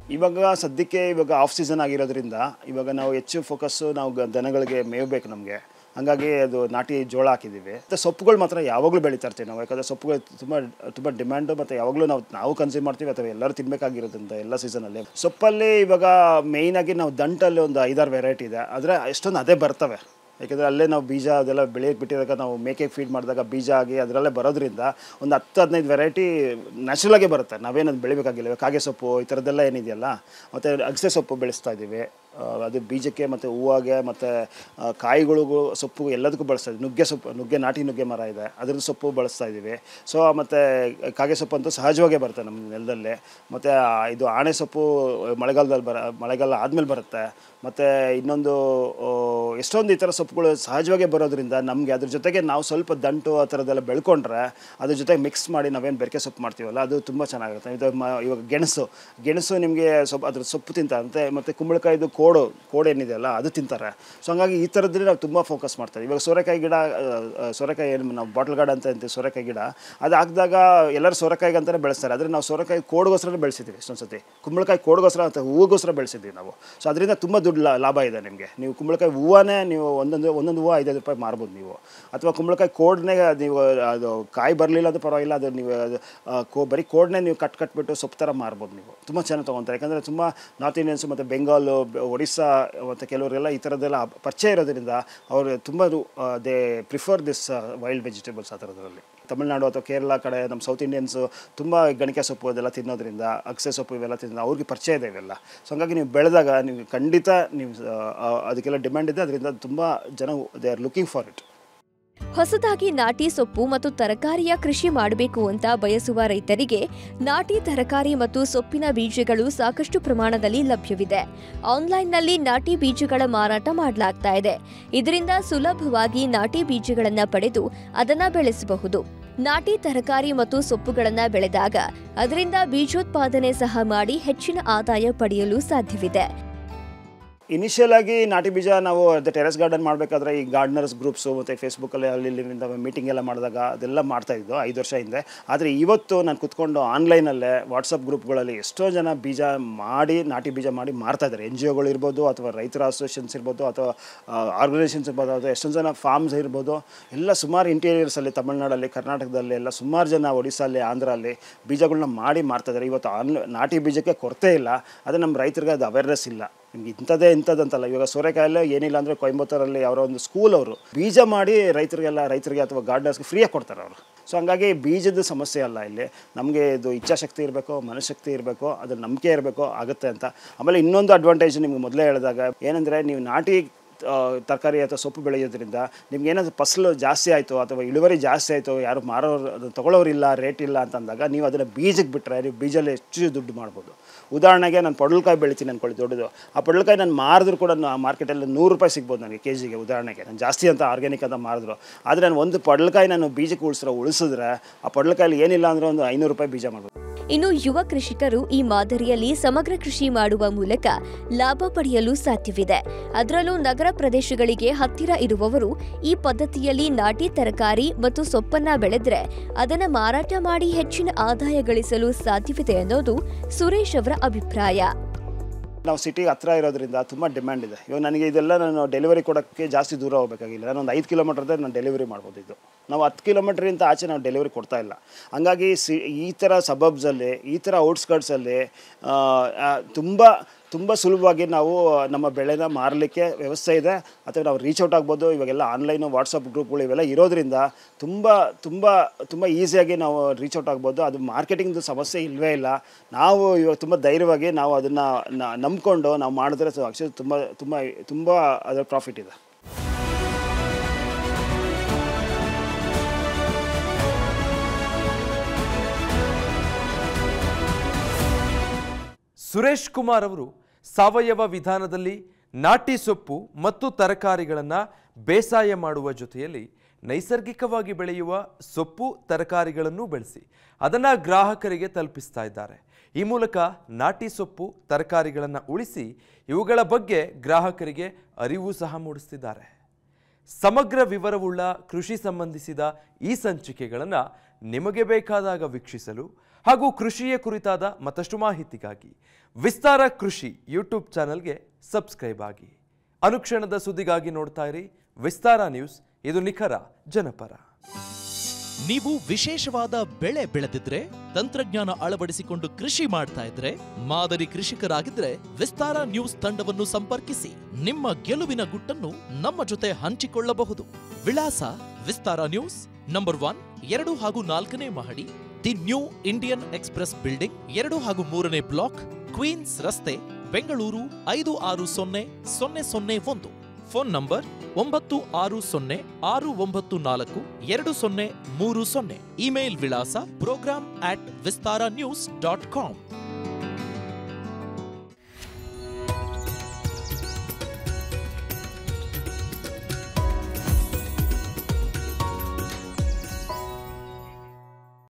ಇವಾಗ ಸದ್ಯಕ್ಕೆ ಇವಾಗ ಆಫ್ ಸೀಸನ್ ಆಗಿರೋದ್ರಿಂದ ಇವಾಗ ನಾವು ಹೆಚ್ಚು ಫೋಕಸ್ಸು ನಾವು ಗ- ದನಗಳಿಗೆ ಮೇವು ಬೇಕು ನಮಗೆ ಹಂಗಾಗಿ ಅದು ನಾಟಿ ಜೋಳ ಹಾಕಿದ್ದೀವಿ ಮತ್ತು ಸೊಪ್ಪುಗಳು ಮಾತ್ರ ಯಾವಾಗಲೂ ಬೆಳೀತಾ ಇರ್ತೀವಿ ನಾವು ಯಾಕಂದರೆ ಸೊಪ್ಪುಗಳು ತುಂಬ ತುಂಬ ಡಿಮ್ಯಾಂಡು ಮತ್ತು ಯಾವಾಗಲೂ ನಾವು ನಾವು ಕನ್ಸ್ಯೂಮ್ ಮಾಡ್ತೀವಿ ಅಥವಾ ಎಲ್ಲರೂ ತಿನ್ನಬೇಕಾಗಿರೋದ್ರಿಂದ ಎಲ್ಲ ಸೀಸನಲ್ಲಿ ಸೊಪ್ಪಲ್ಲಿ ಇವಾಗ ಮೇಯ್ನಾಗಿ ನಾವು ದಂಟಲ್ಲಿ ಒಂದು ಐದಾರು ವೆರೈಟಿ ಇದೆ ಆದರೆ ಎಷ್ಟೊಂದು ಅದೇ ಬರ್ತವೆ ಯಾಕೆಂದರೆ ಅಲ್ಲೇ ನಾವು ಬೀಜ ಅದೆಲ್ಲ ಬೆಳೆಯಕ್ಕೆ ಬಿಟ್ಟಿದಾಗ ನಾವು ಮೇಕೆಗೆ ಫೀಡ್ ಮಾಡಿದಾಗ ಬೀಜ ಆಗಿ ಅದರಲ್ಲೇ ಬರೋದ್ರಿಂದ ಒಂದು ಹತ್ತು ಹದಿನೈದು ವೆರೈಟಿ ನ್ಯಾಚುರಲಾಗೇ ಬರುತ್ತೆ ನಾವೇನದು ಬೆಳಿಬೇಕಾಗಿಲ್ಲ ಕಾಗೆ ಸೊಪ್ಪು ಈ ಥರದ್ದೆಲ್ಲ ಏನಿದೆಯಲ್ಲ ಮತ್ತು ಅಗಸೆ ಸೊಪ್ಪು ಬೆಳೆಸ್ತಾ ಇದ್ದೀವಿ ಆ, ಅದು ಬೀಜಕ್ಕೆ ಮತ್ತು ಹೂವಾಗೆ ಮತ್ತು ಕಾಯಿಗಳಿಗೂ ಸೊಪ್ಪು ಎಲ್ಲದಕ್ಕೂ ಬಳಸ್ತಾ ಇದ್ದೀವಿ ನುಗ್ಗೆ ಸೊಪ್ಪು ನುಗ್ಗೆ ನಾಟಿ ನುಗ್ಗೆ ಮರ ಇದೆ ಅದ್ರದ್ದು ಸೊಪ್ಪು ಬಳಸ್ತಾ ಇದ್ದೀವಿ ಸೊ ಮತ್ತು ಕಾಗೆ ಸೊಪ್ಪು ಅಂತೂ ಸಹಜವಾಗೇ ಬರುತ್ತೆ ನಮ್ಮ ನೆಲದಲ್ಲೇ ಮತ್ತು ಇದು ಆಣೆ ಸೊಪ್ಪು ಮಳೆಗಾಲದಲ್ಲಿ ಬರ ಮಳೆಗಾಲ ಆದಮೇಲೆ ಬರುತ್ತೆ ಮತ್ತು ಇನ್ನೊಂದು ಆ, ಎಷ್ಟೊಂದು ಈ ಥರ ಸೊಪ್ಪುಗಳು ಸಹಜವಾಗೇ ಬರೋದ್ರಿಂದ ನಮಗೆ ಅದ್ರ ಜೊತೆಗೆ ನಾವು ಸ್ವಲ್ಪ ದಂಟು ಆ ಥರದ್ದೆಲ್ಲ ಬೆಳ್ಕೊಂಡ್ರೆ ಅದ್ರ ಜೊತೆಗೆ ಮಿಕ್ಸ್ ಮಾಡಿ ನಾವೇನು ಬೆರಕೆ ಸೊಪ್ಪು ಮಾಡ್ತೀವಲ್ಲ ಅದು ತುಂಬ ಚೆನ್ನಾಗಿರುತ್ತೆ ಇದು ಮ ಇವಾಗ ಗೆಣಸು ಗೆಣಸು ನಿಮಗೆ ಸೊಪ್ಪು ಅದ್ರ ಸೊಪ್ಪು ತಿಂತಾರಂತೆ ಮತ್ತು ಕುಂಬಳಕಾಯಿದು ಕೋಡು ಕೋಡು ಏನಿದೆಯಲ್ಲ ಅದು ತಿಂತಾರೆ ಸೊ ಹಂಗಾಗಿ ಈ ಥರದ್ರಲ್ಲಿ ನಾವು ತುಂಬ ಫೋಕಸ್ ಮಾಡ್ತೀವಿ ಇವಾಗ ಸೋರೆಕಾಯಿ ಗಿಡ ಆ, ಆ, ಸೋರೆಕಾಯಿ ಏನು ನಾವು ಬಾಟಲ್ ಗಾರ್ಡ್ ಅಂತ ಅಂತೀವಿ ಸೋರೆಕಾಯಿ ಗಿಡ ಅದು ಹಾಕಿದಾಗ ಎಲ್ಲರೂ ಸೋರೆಕಾಯಿಗೆ ಅಂತಲೇ ಬೆಳೆಸ್ತಾರೆ ಆದರೆ ನಾವು ಸೋರೆಕಾಯಿ ಕೋಡ್ಗೋಸ್ಕರ ಬೆಳೆಸಿದ್ದೀವಿ ಎಷ್ಟೊಂದು ಸತಿ ಕುಂಬಳಕಾಯಿ ಕೋಡ್ಗೋಸ್ಕರ ಅಥವಾ ಹೂವಿಗೋಸ್ಕರ ಬೆಳೆಸಿದ್ದೀವಿ ನಾವು ಸೊ ಅದರಿಂದ ತುಂಬ ದುಡ್ಡು ಲಾ- ಲಾಭ ಇದೆ ನಿಮಗೆ ನೀವು ಕುಂಬಳಕಾಯಿ ಹೂವನೇ ನೀವು ಒಂದೊಂದು ಒಂದೊಂದು ಹೂವು ಐದೈದು ರೂಪಾಯಿ ಮಾರ್ಬೋದು ನೀವು ಅಥವಾ ಕುಂಬಳಕಾಯಿ ಕೋಡ್ನೇ ನೀವು ಅದು ಕಾಯಿ ಬರಲಿಲ್ಲ ಅದು ಪರವಾಗಿಲ್ಲ ಅದು ನೀವು ಅದು, ಆ, ಕೋ ಬರೀ ಕೋಡ್ನೇ ನೀವು ಕಟ್ ಕಟ್ಬಿಟ್ಟು ಸೊಪ್ಪು ಥರ ಮಾರ್ಬೋದು ನೀವು ತುಂಬ ಚೆನ್ನಾಗಿ ತೊಗೊತಾರೆ ಯಾಕಂದರೆ ತುಂಬ ನಾರ್ತ್ ಇಂಡಿಯನ್ಸು ಮತ್ತು ಬೆಂಗಾಲು ಬೆ- ಒಡಿಸ್ಸಾ ಮತ್ತು ಕೆಲವರೆಲ್ಲ ಈ ಥರದ್ದೆಲ್ಲ ಪರಿಚಯ ಇರೋದ್ರಿಂದ ಅವರು ತುಂಬ they prefer this wild vegetables ಆ ಥರದ್ರಲ್ಲಿ ತಮಿಳ್ನಾಡು ಅಥವಾ ಕೇರಳ ಕಡೆ ನಮ್ಮ ಸೌತ್ ಇಂಡಿಯನ್ಸು ತುಂಬ ಗಣಿಕೆ ಸೊಪ್ಪು ಅದೆಲ್ಲ ತಿನ್ನೋದ್ರಿಂದ ಅಗಸೆ ಸೊಪ್ಪು ಇವೆಲ್ಲ ತಿನ್ನೋದು ಅವ್ರಿಗೆ ಪರಿಚಯ ಇದೆ ಇವೆಲ್ಲ ಸೊ ಹಂಗಾಗಿ ನೀವು ಬೆಳೆದಾಗ ನೀವು ಖಂಡಿತ ನೀವು ಆ, ಅದಕ್ಕೆಲ್ಲ ಡಿಮ್ಯಾಂಡ್ ಇದೆ ಅದರಿಂದ ತುಂಬ ಜನ they are looking for it ಹೊಸದಾಗಿ ನಾಟಿ ಸೊಪ್ಪು ಮತ್ತು ತರಕಾರಿಯ ಕೃಷಿ ಮಾಡಬೇಕು ಅಂತ ಬಯಸುವ ರೈತರಿಗೆ ನಾಟಿ ತರಕಾರಿ ಮತ್ತು ಸೊಪ್ಪಿನ ಬೀಜಗಳು ಸಾಕಷ್ಟು ಪ್ರಮಾಣದಲ್ಲಿ ಲಭ್ಯವಿದೆ ಆನ್ಲೈನ್ನಲ್ಲಿ ನಾಟಿ ಬೀಜಗಳ ಮಾರಾಟ ಮಾಡಲಾಗ್ತಾ ಇದೆ ಇದರಿಂದ ಸುಲಭವಾಗಿ ನಾಟಿ ಬೀಜಗಳನ್ನ ಪಡೆದು ಅದನ್ನ ಬೆಳೆಸಬಹುದು ನಾಟಿ ತರಕಾರಿ ಮತ್ತು ಸೊಪ್ಪುಗಳನ್ನ ಬೆಳೆದಾಗ ಅದರಿಂದ ಬೀಜೋತ್ಪಾದನೆ ಸಹ ಮಾಡಿ ಹೆಚ್ಚಿನ ಆದಾಯ ಪಡೆಯಲು ಸಾಧ್ಯವಿದೆ ಇನಿಷಿಯಲ್ ಆಗಿ ನಾಟಿ ಬೀಜ ನಾವು ಅದೇ ಟೆರೆಸ್ ಗಾರ್ಡನ್ ಮಾಡಬೇಕಾದ್ರೆ ಈ ಗಾರ್ಡನರ್ಸ್ ಗ್ರೂಪ್ಸು ಮತ್ತು ಫೇಸ್ಬುಕ್ಕಲ್ಲಿ ಅಲ್ಲಿ ಇಲ್ಲಿಂದ ಮೀಟಿಂಗ್ ಎಲ್ಲ ಮಾಡಿದಾಗ ಅದೆಲ್ಲ ಮಾಡ್ತಾ ಇದ್ದು ಐದು ವರ್ಷ ಹಿಂದೆ ಆದರೆ ಇವತ್ತು ನಾನು ಕುತ್ಕೊಂಡು ಆನ್ಲೈನಲ್ಲೇ ವಾಟ್ಸಪ್ ಗ್ರೂಪ್ಗಳಲ್ಲಿ ಎಷ್ಟೋ ಜನ ಬೀಜ ಮಾಡಿ ನಾಟಿ ಬೀಜ ಮಾಡಿ ಮಾರ್ತಾ ಇದ್ದಾರೆ ಎನ್ ಜಿ ಒಗಳು ಇರ್ಬೋದು ಅಥವಾ ರೈತರ ಅಸೋಸಿಯೇಷನ್ಸ್ ಇರ್ಬೋದು ಅಥವಾ ಆರ್ಗನೈಸೇಷನ್ಸ್ ಇರ್ಬೋದು ಅಥವಾ ಎಷ್ಟೊಂದು ಜನ ಫಾರ್ಮ್ಸ್ ಇರ್ಬೋದು ಎಲ್ಲ ಸುಮಾರು ಇಂಟೀರಿಯರ್ಸಲ್ಲಿ ತಮಿಳ್ನಾಡಲ್ಲಿ ಕರ್ನಾಟಕದಲ್ಲಿ ಎಲ್ಲ ಸುಮಾರು ಜನ ಒಡಿಸ್ಸಲ್ಲಿ ಆಂಧ್ರಲ್ಲಿ ಬೀಜಗಳನ್ನ ಮಾಡಿ ಮಾರ್ತಾ ಇದ್ದಾರೆ ಇವತ್ತು ಆನ್ ನಾಟಿ ಬೀಜಕ್ಕೆ ಕೊರತೆ ಇಲ್ಲ ಆದರೆ ನಮ್ಮ ರೈತರಿಗೆ ಅದು ಅವೇರ್ನೆಸ್ ಇಲ್ಲ ನಿಮ್ಗೆ ಇಂಥದ್ದೇ ಇಂಥದ್ದಂತಲ್ಲ ಇವಾಗ ಸೋರೆಕಾಯಲ್ಲೇ ಏನಿಲ್ಲ ಅಂದರೆ ಕೊಯಂಬತ್ತೂರಲ್ಲಿ ಅವರ ಒಂದು ಸ್ಕೂಲ್ ಅವರು ಬೀಜ ಮಾಡಿ ರೈತರಿಗೆಲ್ಲ ರೈತರಿಗೆ ಅಥವಾ ಗಾರ್ಡನ್ಸ್ಗೆ ಫ್ರೀಯಾಗಿ ಕೊಡ್ತಾರೆ ಅವರು ಸೊ ಹಂಗಾಗಿ ಬೀಜದ ಸಮಸ್ಯೆ ಅಲ್ಲ ಇಲ್ಲಿ ನಮಗೆ ಇದು ಇಚ್ಛಾಶಕ್ತಿ ಇರಬೇಕು ಮನಶಕ್ತಿ ಇರಬೇಕು ಅದ್ರ ನಂಬಿಕೆ ಇರಬೇಕು ಆಗುತ್ತೆ ಅಂತ ಆಮೇಲೆ ಇನ್ನೊಂದು ಅಡ್ವಾಂಟೇಜ್ ನಿಮ್ಗೆ ಮೊದಲೇ ಹೇಳಿದಾಗ ಏನಂದರೆ ನೀವು ನಾಟಿ ಆ, ತರಕಾರಿ ಅಥವಾ ಸೊಪ್ಪು ಬೆಳೆಯೋದ್ರಿಂದ ನಿಮ್ಗೆ ಏನಾದರೂ ಫಸಲು ಜಾಸ್ತಿ ಆಯಿತು ಅಥವಾ ಇಳುವರಿ ಜಾಸ್ತಿ ಆಯಿತು ಯಾರು ಮಾರೋರು ಅದು ತೊಗೊಳ್ಳೋರಿಲ್ಲ ರೇಟ್ ಇಲ್ಲ ಅಂತಂದಾಗ ನೀವು ಅದನ್ನು ಬೀಜಕ್ಕೆ ಬಿಟ್ಟರೆ ನೀವು ಬೀಜಲ್ಲಿ ಹೆಚ್ಚು ದುಡ್ಡು ಮಾಡ್ಬೋದು ಉದಾಹರಣೆಗೆ ನಾನು ಪಡಲಕಾಯಿ ಬೆಳಿತೀನಿ ಅಂದ್ಕೊಳ್ಳಿ ದೊಡ್ಡದು ಆ ಪಡಲಕಾಯಿ ನಾನು ಮಾರಿದ್ರು ಕೂಡ ಆ ಮಾರ್ಕೆಟಲ್ಲಿ ನೂರು ರೂಪಾಯಿ ಸಿಗ್ಬೋದು ನನಗೆ ಕೆ ಜಿಗೆ ಉದಾಹರಣೆಗೆ ನಾನು ಜಾಸ್ತಿ ಅಂತ ಆರ್ಗ್ಯಾನಿಕ್ ಅಂತ ಮಾರಿದ್ರು ಆದರೆ ನಾನು ಒಂದು ಪಡಲಕಾಯಿ ನಾನು ಬೀಜಕ್ಕೆ ಉಳಿಸಿರೋ ಉಳಿಸಿದ್ರೆ ಆ ಪಡಲಕಾಯಲ್ಲಿ ಏನಿಲ್ಲ ಅಂದರೆ ಒಂದು ಐನೂರು ರೂಪಾಯಿ ಬೀಜ ಮಾಡ್ಬೋದು ಇನ್ನು ಯುವ ಕೃಷಿಕರು ಈ ಮಾದರಿಯಲ್ಲಿ ಸಮಗ್ರ ಕೃಷಿ ಮಾಡುವ ಮೂಲಕ ಲಾಭ ಪಡೆಯಲು ಸಾಧ್ಯವಿದೆ ಅದರಲ್ಲೂ ನಗರ ಪ್ರದೇಶಗಳಿಗೆ ಹತ್ತಿರ ಇರುವವರು ಈ ಪದ್ಧತಿಯಲ್ಲಿ ನಾಟಿ ತರಕಾರಿ ಮತ್ತು ಸೊಪ್ಪನ್ನ ಬೆಳೆದ್ರೆ ಅದನ್ನ ಮಾರಾಟ ಮಾಡಿ ಹೆಚ್ಚಿನ ಆದಾಯ ಗಳಿಸಲು ಸಾಧ್ಯವಿದೆ ಅನ್ನೋದು ಸುರೇಶ್ ಅವರ ಅಭಿಪ್ರಾಯ ನಾವು ಸಿಟಿಗೆ ಹತ್ರ ಇರೋದ್ರಿಂದ ತುಂಬ ಡಿಮ್ಯಾಂಡ್ ಇದೆ ಇವಾಗ ನನಗೆ ಇದೆಲ್ಲ ನಾನು ಡೆಲಿವರಿ ಕೊಡೋಕ್ಕೆ ಜಾಸ್ತಿ ದೂರ ಹೋಗಬೇಕಾಗಿಲ್ಲ ನಾನು ಒಂದು ಐದು ಕಿಲೋಮೀಟರ್ದೇ ನಾನು ಡೆಲಿವರಿ ಮಾಡ್ಬೋದು ಇದು ನಾವು ಹತ್ತು ಕಿಲೋಮೀಟ್ರಿಂದ ಆಚೆ ನಾವು ಡೆಲಿವರಿ ಕೊಡ್ತಾ ಇಲ್ಲ ಹಂಗಾಗಿ ಸಿ ಈ ಥರ ಸಬಬ್ಸಲ್ಲಿ ಈ ಥರ ಔಟ್ಸ್ಕರ್ಟ್ಸಲ್ಲಿ ತುಂಬ ತುಂಬ ಸುಲಭವಾಗಿ ನಾವು ನಮ್ಮ ಬೆಳೆನ ಮಾರಲಿಕ್ಕೆ ವ್ಯವಸ್ಥೆ ಇದೆ ಅಥವಾ ನಾವು ರೀಚ್ ಔಟ್ ಆಗ್ಬೋದು ಇವಾಗೆಲ್ಲ ಆನ್ಲೈನು ವಾಟ್ಸಪ್ ಗ್ರೂಪ್ಗಳು ಇವೆಲ್ಲ ಇರೋದ್ರಿಂದ ತುಂಬ ತುಂಬ ತುಂಬ ಈಸಿಯಾಗಿ ನಾವು ರೀಚ್ ಔಟ್ ಆಗ್ಬೋದು ಅದು ಮಾರ್ಕೆಟಿಂಗ್ದು ಸಮಸ್ಯೆ ಇಲ್ಲವೇ ಇಲ್ಲ ನಾವು ಇವಾಗ ತುಂಬ ಧೈರ್ಯವಾಗಿ ನಾವು ಅದನ್ನು ನಂಬ್ಕೊಂಡು ನಾವು ಮಾಡಿದ್ರೆ ಆಕ್ಚುಲಿ ತುಂಬ ತುಂಬ ತುಂಬ ಅದರ ಪ್ರಾಫಿಟ್ ಇದೆ ಸುರೇಶ್ ಕುಮಾರ್ ಅವರು ಸಾವಯವ ವಿಧಾನದಲ್ಲಿ ನಾಟಿ ಸೊಪ್ಪು ಮತ್ತು ತರಕಾರಿಗಳನ್ನು ಬೇಸಾಯ ಮಾಡುವ ಜೊತೆಯಲ್ಲಿ ನೈಸರ್ಗಿಕವಾಗಿ ಬೆಳೆಯುವ ಸೊಪ್ಪು ತರಕಾರಿಗಳನ್ನು ಬೆಳೆಸಿ ಅದನ್ನು ಗ್ರಾಹಕರಿಗೆ ತಲುಪಿಸ್ತಾ ಇದ್ದಾರೆ ಈ ಮೂಲಕ ನಾಟಿ ಸೊಪ್ಪು ತರಕಾರಿಗಳನ್ನು ಉಳಿಸಿ ಇವುಗಳ ಬಗ್ಗೆ ಗ್ರಾಹಕರಿಗೆ ಅರಿವು ಸಹ ಮೂಡಿಸ್ತಿದ್ದಾರೆ ಸಮಗ್ರ ವಿವರವುಳ್ಳ ಕೃಷಿ ಸಂಬಂಧಿಸಿದ ಈ ಸಂಚಿಕೆಗಳನ್ನು ನಿಮಗೆ ಬೇಕಾದಾಗ ವೀಕ್ಷಿಸಲು ಹಾಗೂ ಕೃಷಿಯ ಕುರಿತಾದ ಮತ್ತಷ್ಟು ಮಾಹಿತಿಗಾಗಿ ವಿಸ್ತಾರ ಕೃಷಿ ಯೂಟ್ಯೂಬ್ ಚಾನೆಲ್ಗೆ ಸಬ್ಸ್ಕ್ರೈಬ್ ಆಗಿ ಅನುಕ್ಷಣದ ಸುದ್ದಿಗಾಗಿ ನೋಡ್ತಾ ಇರಿ ವಿಸ್ತಾರ ನ್ಯೂಸ್ ಇದು ನಿಖರ ಜನಪರ ನೀವು ವಿಶೇಷವಾದ ಬೆಳೆ ಬೆಳೆದಿದ್ರೆ ತಂತ್ರಜ್ಞಾನ ಅಳವಡಿಸಿಕೊಂಡು ಕೃಷಿ ಮಾಡ್ತಾ ಇದ್ರೆ ಮಾದರಿ ಕೃಷಿಕರಾಗಿದ್ರೆ ವಿಸ್ತಾರ ನ್ಯೂಸ್ ತಂಡವನ್ನು ಸಂಪರ್ಕಿಸಿ ನಿಮ್ಮ ಗೆಲುವಿನ ಗುಟ್ಟನ್ನು ನಮ್ಮ ಜೊತೆ ಹಂಚಿಕೊಳ್ಳಬಹುದು ವಿಳಾಸ ವಿಸ್ತಾರ ನ್ಯೂಸ್ ನಂಬರ್ ಒನ್ ಎರಡು ಹಾಗೂ ನಾಲ್ಕನೇ ಮಹಡಿ the New Indian Express building ಎರಡು ಹಾಗೂ ಮೂರನೇ ಬ್ಲಾಕ್ ಕ್ವೀನ್ಸ್ ರಸ್ತೆ ಬೆಂಗಳೂರು ಐದು ಆರು ಸೊನ್ನೆ ಸೊನ್ನೆ ಸೊನ್ನೆ ಒಂದು ಫೋನ್ ನಂಬರ್ ಒಂಬತ್ತು ಆರು ಸೊನ್ನೆ ಆರು ಒಂಬತ್ತು ನಾಲ್ಕು ಎರಡು ಸೊನ್ನೆ ಮೂರು ಸೊನ್ನೆ ಇಮೇಲ್ ವಿಳಾಸ programme at Vistara news dot com